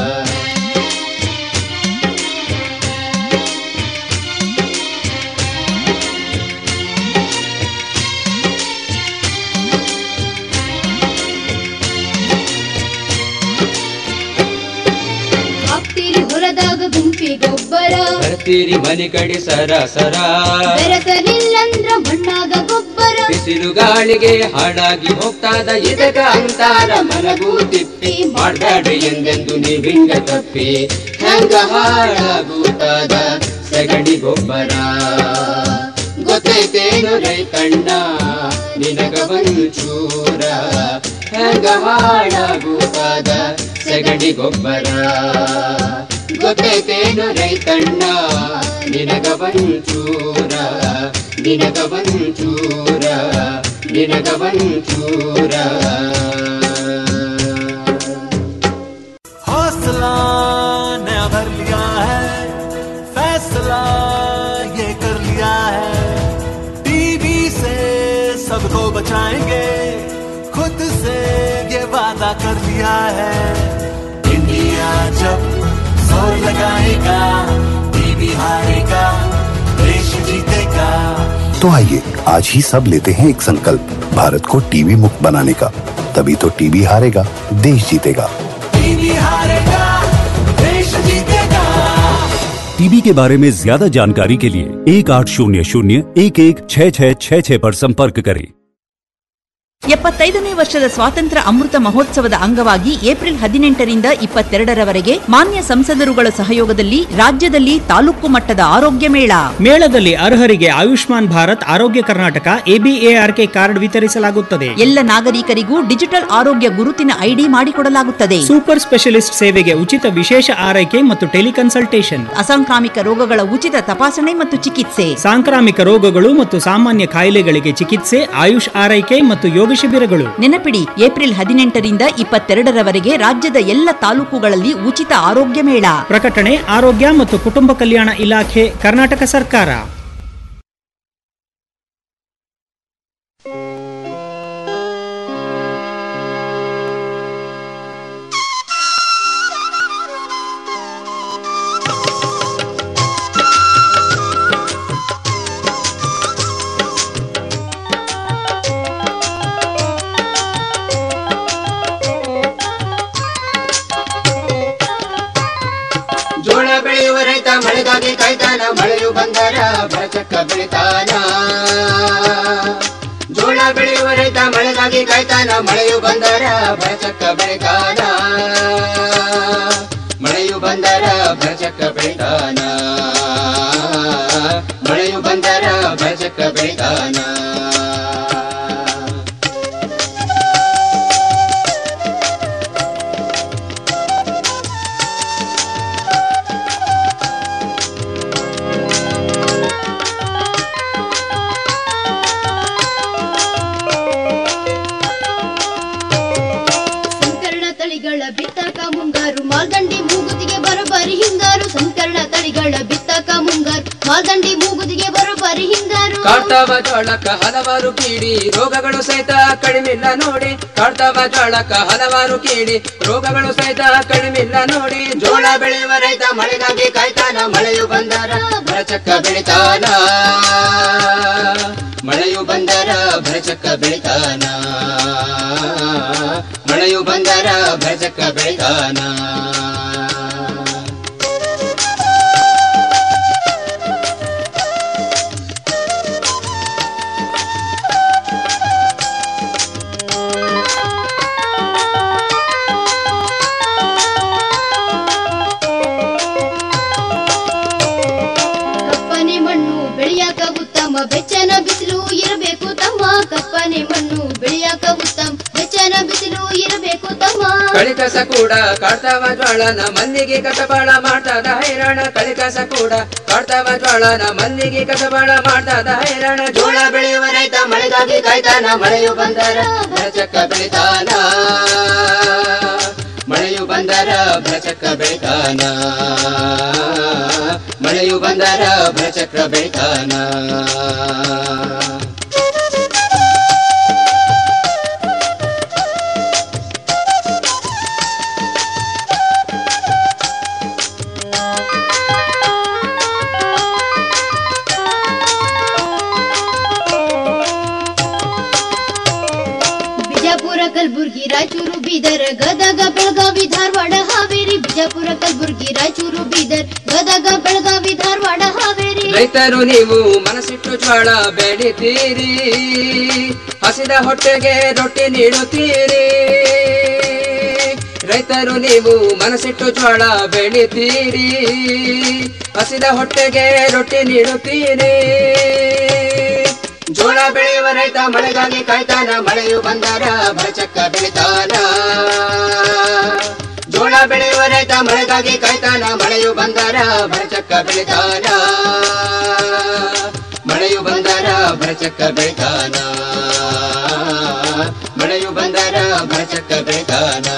ಹಾಕ್ತೀರಿ ಹೊಲದಾಗ ಗುಂಪಿ ಗೊಬ್ಬರ ಬರ್ತೀರಿ ಮನೆ ಕಡೆ ಸರ ಸರ ಬೆರೆಸಲಿಲ್ಲಂದ್ರ ಮಣ್ಣಾಗ ಗೊಬ್ಬರ ಬಿಸಿಲು ಗಾಳಿಗೆ ಹಾಳಾಗಿ ಹೋಗ್ತಾದ ಇದಕ್ಕ ಅಂತಾರ ಮಲಗು ತಿಪ್ಪಿ ಮಾಡಬೇಡ್ರಿ ಎಂದೆಂದು ನೀವಿಂಗ ತಪ್ಪಿ ಹೆಂಗ ಹಾಳಾಗುತ್ತಾದ ಸಗಣಿ ಗೊಬ್ಬರ ಗೊತ್ತೈತೇನು ರೈತಣ್ಣ ನಿನಗ ಒಂಚೂರ ಹೆಂಗ ಹಾಳಾಗುತ್ತಾದ ಸಗಣಿ ಗೊಬ್ಬರ ಗೊತ್ತೈತೇನು ರೈತಣ್ಣ ನಿನಗ ಒಂಚೂರ ನಿನಗ ಒಂಚೂರ ನಿನಗ ಒಂಚೂರ हौसला नया भर लिया है फैसला ये कर लिया है टीवी से सबको बचाएंगे खुद से ये वादा कर लिया है इंडिया जब जोर लगाएगा टीवी हारेगा देश जीतेगा तो आइए आज ही सब लेते हैं एक संकल्प भारत को टीवी मुक्त बनाने का तभी तो टीबी हारेगा देश जीतेगा टीवी हारेगा देश जीतेगा टीबी के बारे में ज्यादा जानकारी के लिए एक आठ शून्य शून्य एक एक छः छः छः छः पर संपर्क करें ಎಪ್ಪತ್ತೈದನೇ ವರ್ಷದ ಸ್ವಾತಂತ್ರ್ಯ ಅಮೃತ ಮಹೋತ್ಸವದ ಅಂಗವಾಗಿ ಏಪ್ರಿಲ್ ಹದಿನೆಂಟರಿಂದ ಇಪ್ಪತ್ತೆರಡರವರೆಗೆ ಮಾನ್ಯ ಸಂಸದರುಗಳ ಸಹಯೋಗದಲ್ಲಿ ರಾಜ್ಯದಲ್ಲಿ ತಾಲೂಕು ಮಟ್ಟದ ಆರೋಗ್ಯ ಮೇಳ ಮೇಳದಲ್ಲಿ ಅರ್ಹರಿಗೆ ಆಯುಷ್ಮಾನ್ ಭಾರತ್ ಆರೋಗ್ಯ ಕರ್ನಾಟಕ ಎಬಿಎಆರ್ಕೆ ಕಾರ್ಡ್ ವಿತರಿಸಲಾಗುತ್ತದೆ ಎಲ್ಲ ನಾಗರಿಕರಿಗೂ ಡಿಜಿಟಲ್ ಆರೋಗ್ಯ ಗುರುತಿನ ಐಡಿ ಮಾಡಿಕೊಡಲಾಗುತ್ತದೆ ಸೂಪರ್ ಸ್ಪೆಷಲಿಸ್ಟ್ ಸೇವೆಗೆ ಉಚಿತ ವಿಶೇಷ ಆರೈಕೆ ಮತ್ತು ಟೆಲಿಕನ್ಸಲ್ಟೇಷನ್ ಅಸಾಂಕ್ರಾಮಿಕ ರೋಗಗಳ ಉಚಿತ ತಪಾಸಣೆ ಮತ್ತು ಚಿಕಿತ್ಸೆ ಸಾಂಕ್ರಾಮಿಕ ರೋಗಗಳು ಮತ್ತು ಸಾಮಾನ್ಯ ಕಾಯಿಲೆಗಳಿಗೆ ಚಿಕಿತ್ಸೆ ಆಯುಷ್ ಆರೈಕೆ ಮತ್ತು ಯೋಗ ಶಿಬಿರಗಳು ನೆನಪಿಡಿ ಏಪ್ರಿಲ್ ಹದಿನೆಂಟರಿಂದ ಇಪ್ಪತ್ತೆರಡರವರೆಗೆ ರಾಜ್ಯದ ಎಲ್ಲ ತಾಲೂಕುಗಳಲ್ಲಿ ಉಚಿತ ಆರೋಗ್ಯ ಮೇಳ ಪ್ರಕಟಣೆ ಆರೋಗ್ಯ ಮತ್ತು ಕುಟುಂಬ ಕಲ್ಯಾಣ ಇಲಾಖೆ ಕರ್ನಾಟಕ ಸರ್ಕಾರ ಜೋಳ ಬೆಳೆಯುವ ರೈತ ಮಳೆಗಾಗಿ ಕಾಯ್ತಾನ ಮಳೆಯು ಬಂದರ ಭರಚಕ್ಕ ಬೆಳಿತಾನ ಜೋಳ ಬೆಳೆಯುವ ರೈತ ಮಳೆಗಾಗಿ ಕಾಯ್ತಾನ ಮಳೆಯು ಬಂದರ ಭರಚಕ್ಕ ಬೆಳಿತಾನ ಮಳೆಯು ಬಂದರ ಭರಚಕ್ಕ ಬೆಳಿತಾನ ಮಳೆಯು ಬಂದರ ಭರಚಕ್ಕ ಬೆಳಿತಾನ ಸಂಕರಣ ತಳಿಗಳ ಬಿತ್ತಕ ಮುಂಗಾರು ಮಾಲ್ದಂಡಿ ಮೂಗುದಿಗೆ ಬರೋಬ್ಬರಿ ಹಿಂಗಾರು ಸಂಕರಣ ತಳಿಗಳ ಬಿತ್ತಕ ಮುಂಗಾರು ಮಾಲ್ದಂಡಿ ಮೂಗುದಿಗೆ ಬರೋಬ್ಬರಿ ಹಿಂಗಾರು ಕಾಡ್ತಾವ ಜೋಳಕ್ಕ ಹಲವಾರು ಕೀಡಿ ರೋಗಗಳು ಸಹಿತ ಕಡಿಮಿಲ್ಲ ನೋಡಿ ಕಾಡ್ತಾವ ಜೋಳಕ್ಕ ಹಲವಾರು ಕೀಡಿ ರೋಗಗಳು ಸಹಿತ ಕಡಿಮಿಲ್ಲ ನೋಡಿ ಜೋಳ ಬೆಳೆಯುವ ರೈತ ಮಳೆಗಾಗಿ ಕಾಯ್ತಾನ ಮಳೆಯು ಬಂದರ ಭರಚಕ್ಕ ಬೆಳಿತಾನ ಮಳೆಯು ಬಂದರ ಭರಚಕ್ಕ ಬೆಳಿತಾನ ಮಳೆಯು ಬಂದರ ಭರಚಕ್ಕ ಬೆಳಿತಾನ ಕಪ್ಪನೆ ಮಣ್ಣು ಬೆಳೆಯಾಕ ಉತ್ತಮ ಬೆಚ್ಚನ ಬಿಸಿಲು ಇರಬೇಕು ತಮ್ಮ ಕಪ್ಪನೆ ಮಣ್ಣು ಬೆಳೆಯಾಕ ಉತ್ತಮ ಬೆಚ್ಚನ ಬಿಸಿಲು ಇರಬೇಕು ತಮ್ಮ ಕಳಿಕಸ ಕೂಡ ಕಾಡ್ತಾವ ಜ್ವಾಳನ ಮಲ್ಲಿಗೆ ಕಸಬಾಳ ಮಾಡ್ತದ ಹೈರಾಣ ಕಳಿಕಸ ಕೂಡ ಕಾಡ್ತಾವ ಜ್ವಾಳನ ಮಲ್ಲಿಗೆ ಕಸಬಾಳ ಮಾಡ್ತದ ಹೈರಾಣ ಜೋಳ ಬೆಳೆಯುವ ರೈತ ಮಳೆಗಾಗಿ ಕಾಯ್ತಾನ ಮಳೆಯು ಬಂದರ ಭರಚಕ್ಕ ಬೆಳಿತಾನ ಮಳೆಯು ಬಂದರ ಭರಚಕ್ಕ ಬೆಳಿತಾನ ಮಳೆಯು ಬಂದರ ಭರಚಕ್ರ ಬೆಳಿತಾನ ಬಿಜಾಪುರ ಕಲಬುರ್ಗಿ ರಾಯಚೂರು ಬೀದರ್ ಗದಗ ಬೆಳಗಾವಿ ಧಾರವಾಡ ಹಾವೇರಿ ಬಿಜಾಪುರ ಕಲಬುರ್ಗಿ ರಾಯಚೂರು ಬೀದರ್ ಗದಗ ಬೆಳಗಾವಿ ಧಾರವಾಡ ಹಾವೇರಿ ರೈತರು ನೀವು ಮನಸ್ಸಿಟ್ಟು ಜ್ವಾಳ ಬೆಳಿತೀರಿ ಹಸಿದ ಹೊಟ್ಟೆಗೆ ರೊಟ್ಟಿ ನೀಡುತ್ತೀರಿ ರೈತರು ನೀವು ಮನಸ್ಸಿಟ್ಟು ಜ್ವಾಳ ಬೆಳಿತೀರಿ ಹಸಿದ ಹೊಟ್ಟೆಗೆ ರೊಟ್ಟಿ ನೀಡುತ್ತೀರಿ ಜೋಳ ಬೆಳೆಯುವ ರೈತ ಮಳೆಗಾಗಿ ಕಾಯ್ತಾನ ಮಳೆಯು ಬಂದರ ಭರಚಕ್ಕ ಬೆಳಿತಾನ ಜೋಳ ಬೆಳೆಯುವ ರೈತ ಮಳೆಗಾಗಿ ಕಾಯ್ತಾನ ಮಳೆಯು ಬಂದರ ಭರಚಕ್ಕ ಬೆಳಿತಾನ ಮಳೆಯು ಬಂದರ ಭರಚಕ್ಕ ಬೆಳಿತಾನ ಮಳೆಯು ಬಂದರ ಭರಚಕ್ಕ ಬೆಳಿತಾನ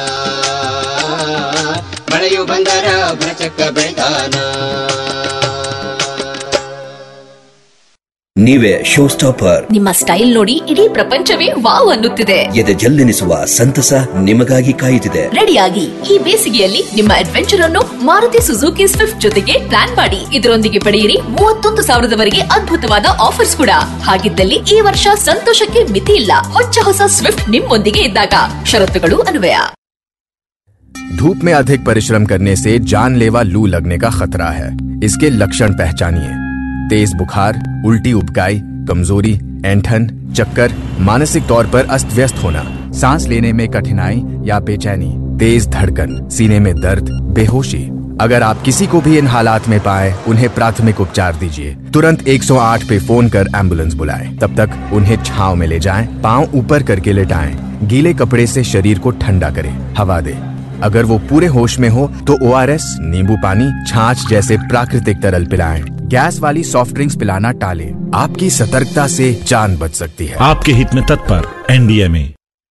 ಮಳೆಯು ಬಂದರ ಭರಚಕ್ಕ ಬೆಳಿತಾನ ನೀವೇ ಶೋ ಸ್ಟಾಪರ್ ನಿಮ್ಮ ಸ್ಟೈಲ್ ನೋಡಿ ಇಡೀ ಪ್ರಪಂಚವೇ ವಾವ್ ಅನ್ನುತ್ತಿದೆ ಎದೆ ಜಲ್ಲೆನಿಸುವ ಸಂತಸ ನಿಮಗಾಗಿ ಕಾಯುತ್ತಿದೆ ರೆಡಿಯಾಗಿ ಈ ಬೇಸಿಗೆಯಲ್ಲಿ ನಿಮ್ಮ ಅಡ್ವೆಂಚರ್ ಅನ್ನು ಮಾರುತಿ ಸುಜುಕಿ ಸ್ವಿಫ್ಟ್ ಜೊತೆಗೆ ಪ್ಲಾನ್ ಮಾಡಿ ಇದರೊಂದಿಗೆ ಪಡೆಯಿರಿ ಮೂವತ್ತೊಂದು ಸಾವಿರದವರೆಗೆ ಅದ್ಭುತವಾದ ಆಫರ್ಸ್ ಕೂಡ ಹಾಗಿದ್ದಲ್ಲಿ ಈ ವರ್ಷ ಸಂತೋಷಕ್ಕೆ ಮಿತಿ ಇಲ್ಲ ಹೊಚ್ಚ ಹೊಸ ಸ್ವಿಫ್ಟ್ ನಿಮ್ಮೊಂದಿಗೆ ಇದ್ದಾಗ ಷರತ್ತುಗಳು ಅನ್ವಯ धूप में अधिक परिश्रम करने से जानलेवा लू लगने का खतरा है इसके लक्षण पहचानिए तेज बुखार उल्टी उबकाई कमजोरी ऐंठन चक्कर मानसिक तौर पर अस्त व्यस्त होना सांस लेने में कठिनाई या बेचैनी तेज धड़कन सीने में दर्द बेहोशी अगर आप किसी को भी इन हालात में पाए उन्हें प्राथमिक उपचार दीजिए तुरंत 108 पे फोन कर एम्बुलेंस बुलाएं तब तक उन्हें छाव में ले जाएं पांव ऊपर करके लेटाएं गीले कपड़े से शरीर को ठंडा करें हवा दें अगर वो पूरे होश में हो तो ओ नींबू पानी छाछ जैसे प्राकृतिक तरल पिलाएं गैस वाली सॉफ्ट ड्रिंक्स पिलाना टालें आपकी सतर्कता से जान बच सकती है आपके हित में तत्पर एनडीएमए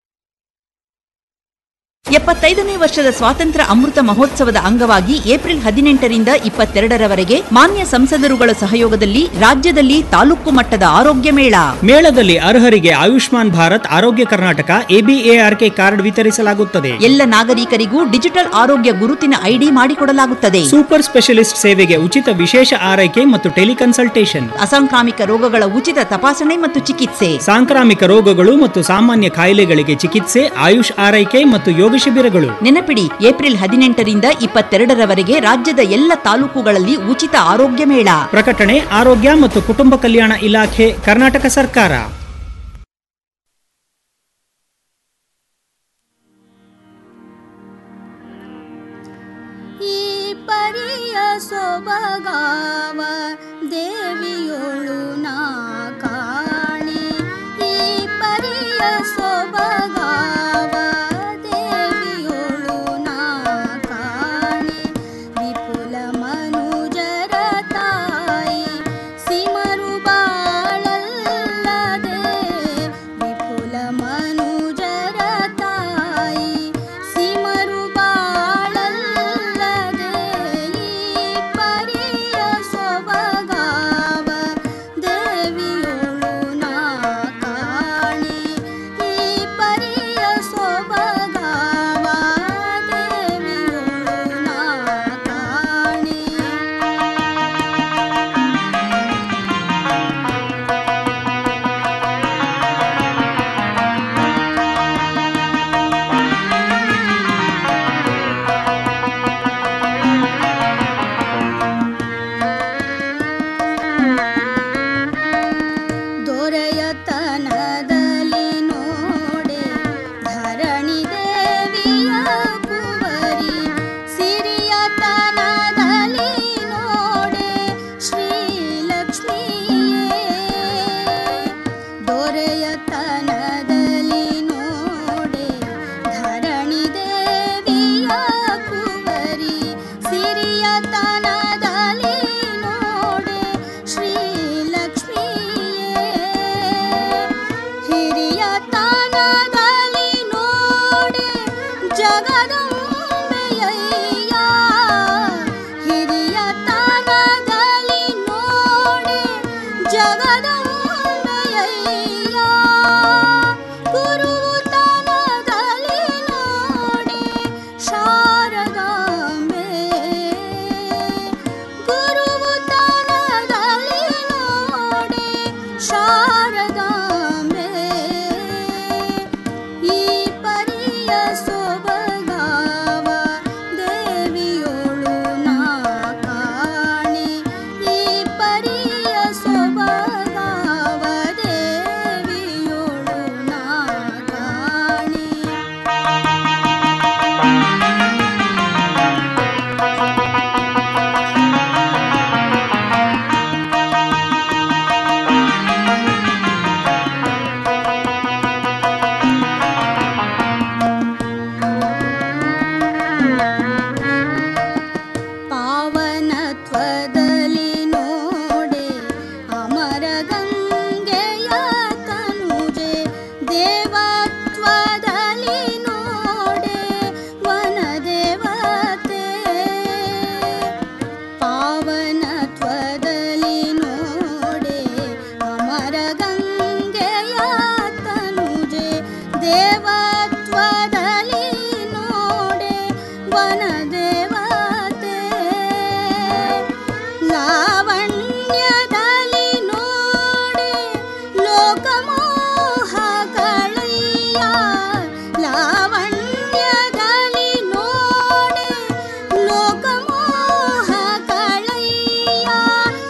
ಎಪ್ಪತ್ತೈದನೇ ವರ್ಷದ ಸ್ವಾತಂತ್ರ್ಯ ಅಮೃತ ಮಹೋತ್ಸವದ ಅಂಗವಾಗಿ ಏಪ್ರಿಲ್ ಹದಿನೆಂಟರಿಂದ ಇಪ್ಪತ್ತೆರಡರವರೆಗೆ ಮಾನ್ಯ ಸಂಸದರುಗಳ ಸಹಯೋಗದಲ್ಲಿ ರಾಜ್ಯದಲ್ಲಿ ತಾಲೂಕು ಮಟ್ಟದ ಆರೋಗ್ಯ ಮೇಳ ಮೇಳದಲ್ಲಿ ಅರ್ಹರಿಗೆ ಆಯುಷ್ಮಾನ್ ಭಾರತ್ ಆರೋಗ್ಯ ಕರ್ನಾಟಕ ಎಬಿಎಆರ್ಕೆ ಕಾರ್ಡ್ ವಿತರಿಸಲಾಗುತ್ತದೆ ಎಲ್ಲ ನಾಗರಿಕರಿಗೂ ಡಿಜಿಟಲ್ ಆರೋಗ್ಯ ಗುರುತಿನ ಐಡಿ ಮಾಡಿಕೊಡಲಾಗುತ್ತದೆ ಸೂಪರ್ ಸ್ಪೆಷಲಿಸ್ಟ್ ಸೇವೆಗೆ ಉಚಿತ ವಿಶೇಷ ಆರೈಕೆ ಮತ್ತು ಟೆಲಿಕನ್ಸಲ್ಟೇಷನ್ ಅಸಾಂಕ್ರಾಮಿಕ ರೋಗಗಳ ಉಚಿತ ತಪಾಸಣೆ ಮತ್ತು ಚಿಕಿತ್ಸೆ ಸಾಂಕ್ರಾಮಿಕ ರೋಗಗಳು ಮತ್ತು ಸಾಮಾನ್ಯ ಕಾಯಿಲೆಗಳಿಗೆ ಚಿಕಿತ್ಸೆ ಆಯುಷ್ ಆರೈಕೆ ಮತ್ತು ಯೋಗ ಶಿಬಿರಗಳು ನೆನಪಿಡಿ ಏಪ್ರಿಲ್ ಹದಿನೆಂಟರಿಂದ ಇಪ್ಪತ್ತೆರಡರವರೆಗೆ ರಾಜ್ಯದ ಎಲ್ಲ ತಾಲೂಕುಗಳಲ್ಲಿ ಉಚಿತ ಆರೋಗ್ಯ ಮೇಳ ಪ್ರಕಟಣೆ ಆರೋಗ್ಯ ಮತ್ತು ಕುಟುಂಬ ಕಲ್ಯಾಣ ಇಲಾಖೆ ಕರ್ನಾಟಕ ಸರ್ಕಾರ ಈ ಪರಿಯ ಸೊಬಗಾವ ದೇವಿಯೊಳು ನಾ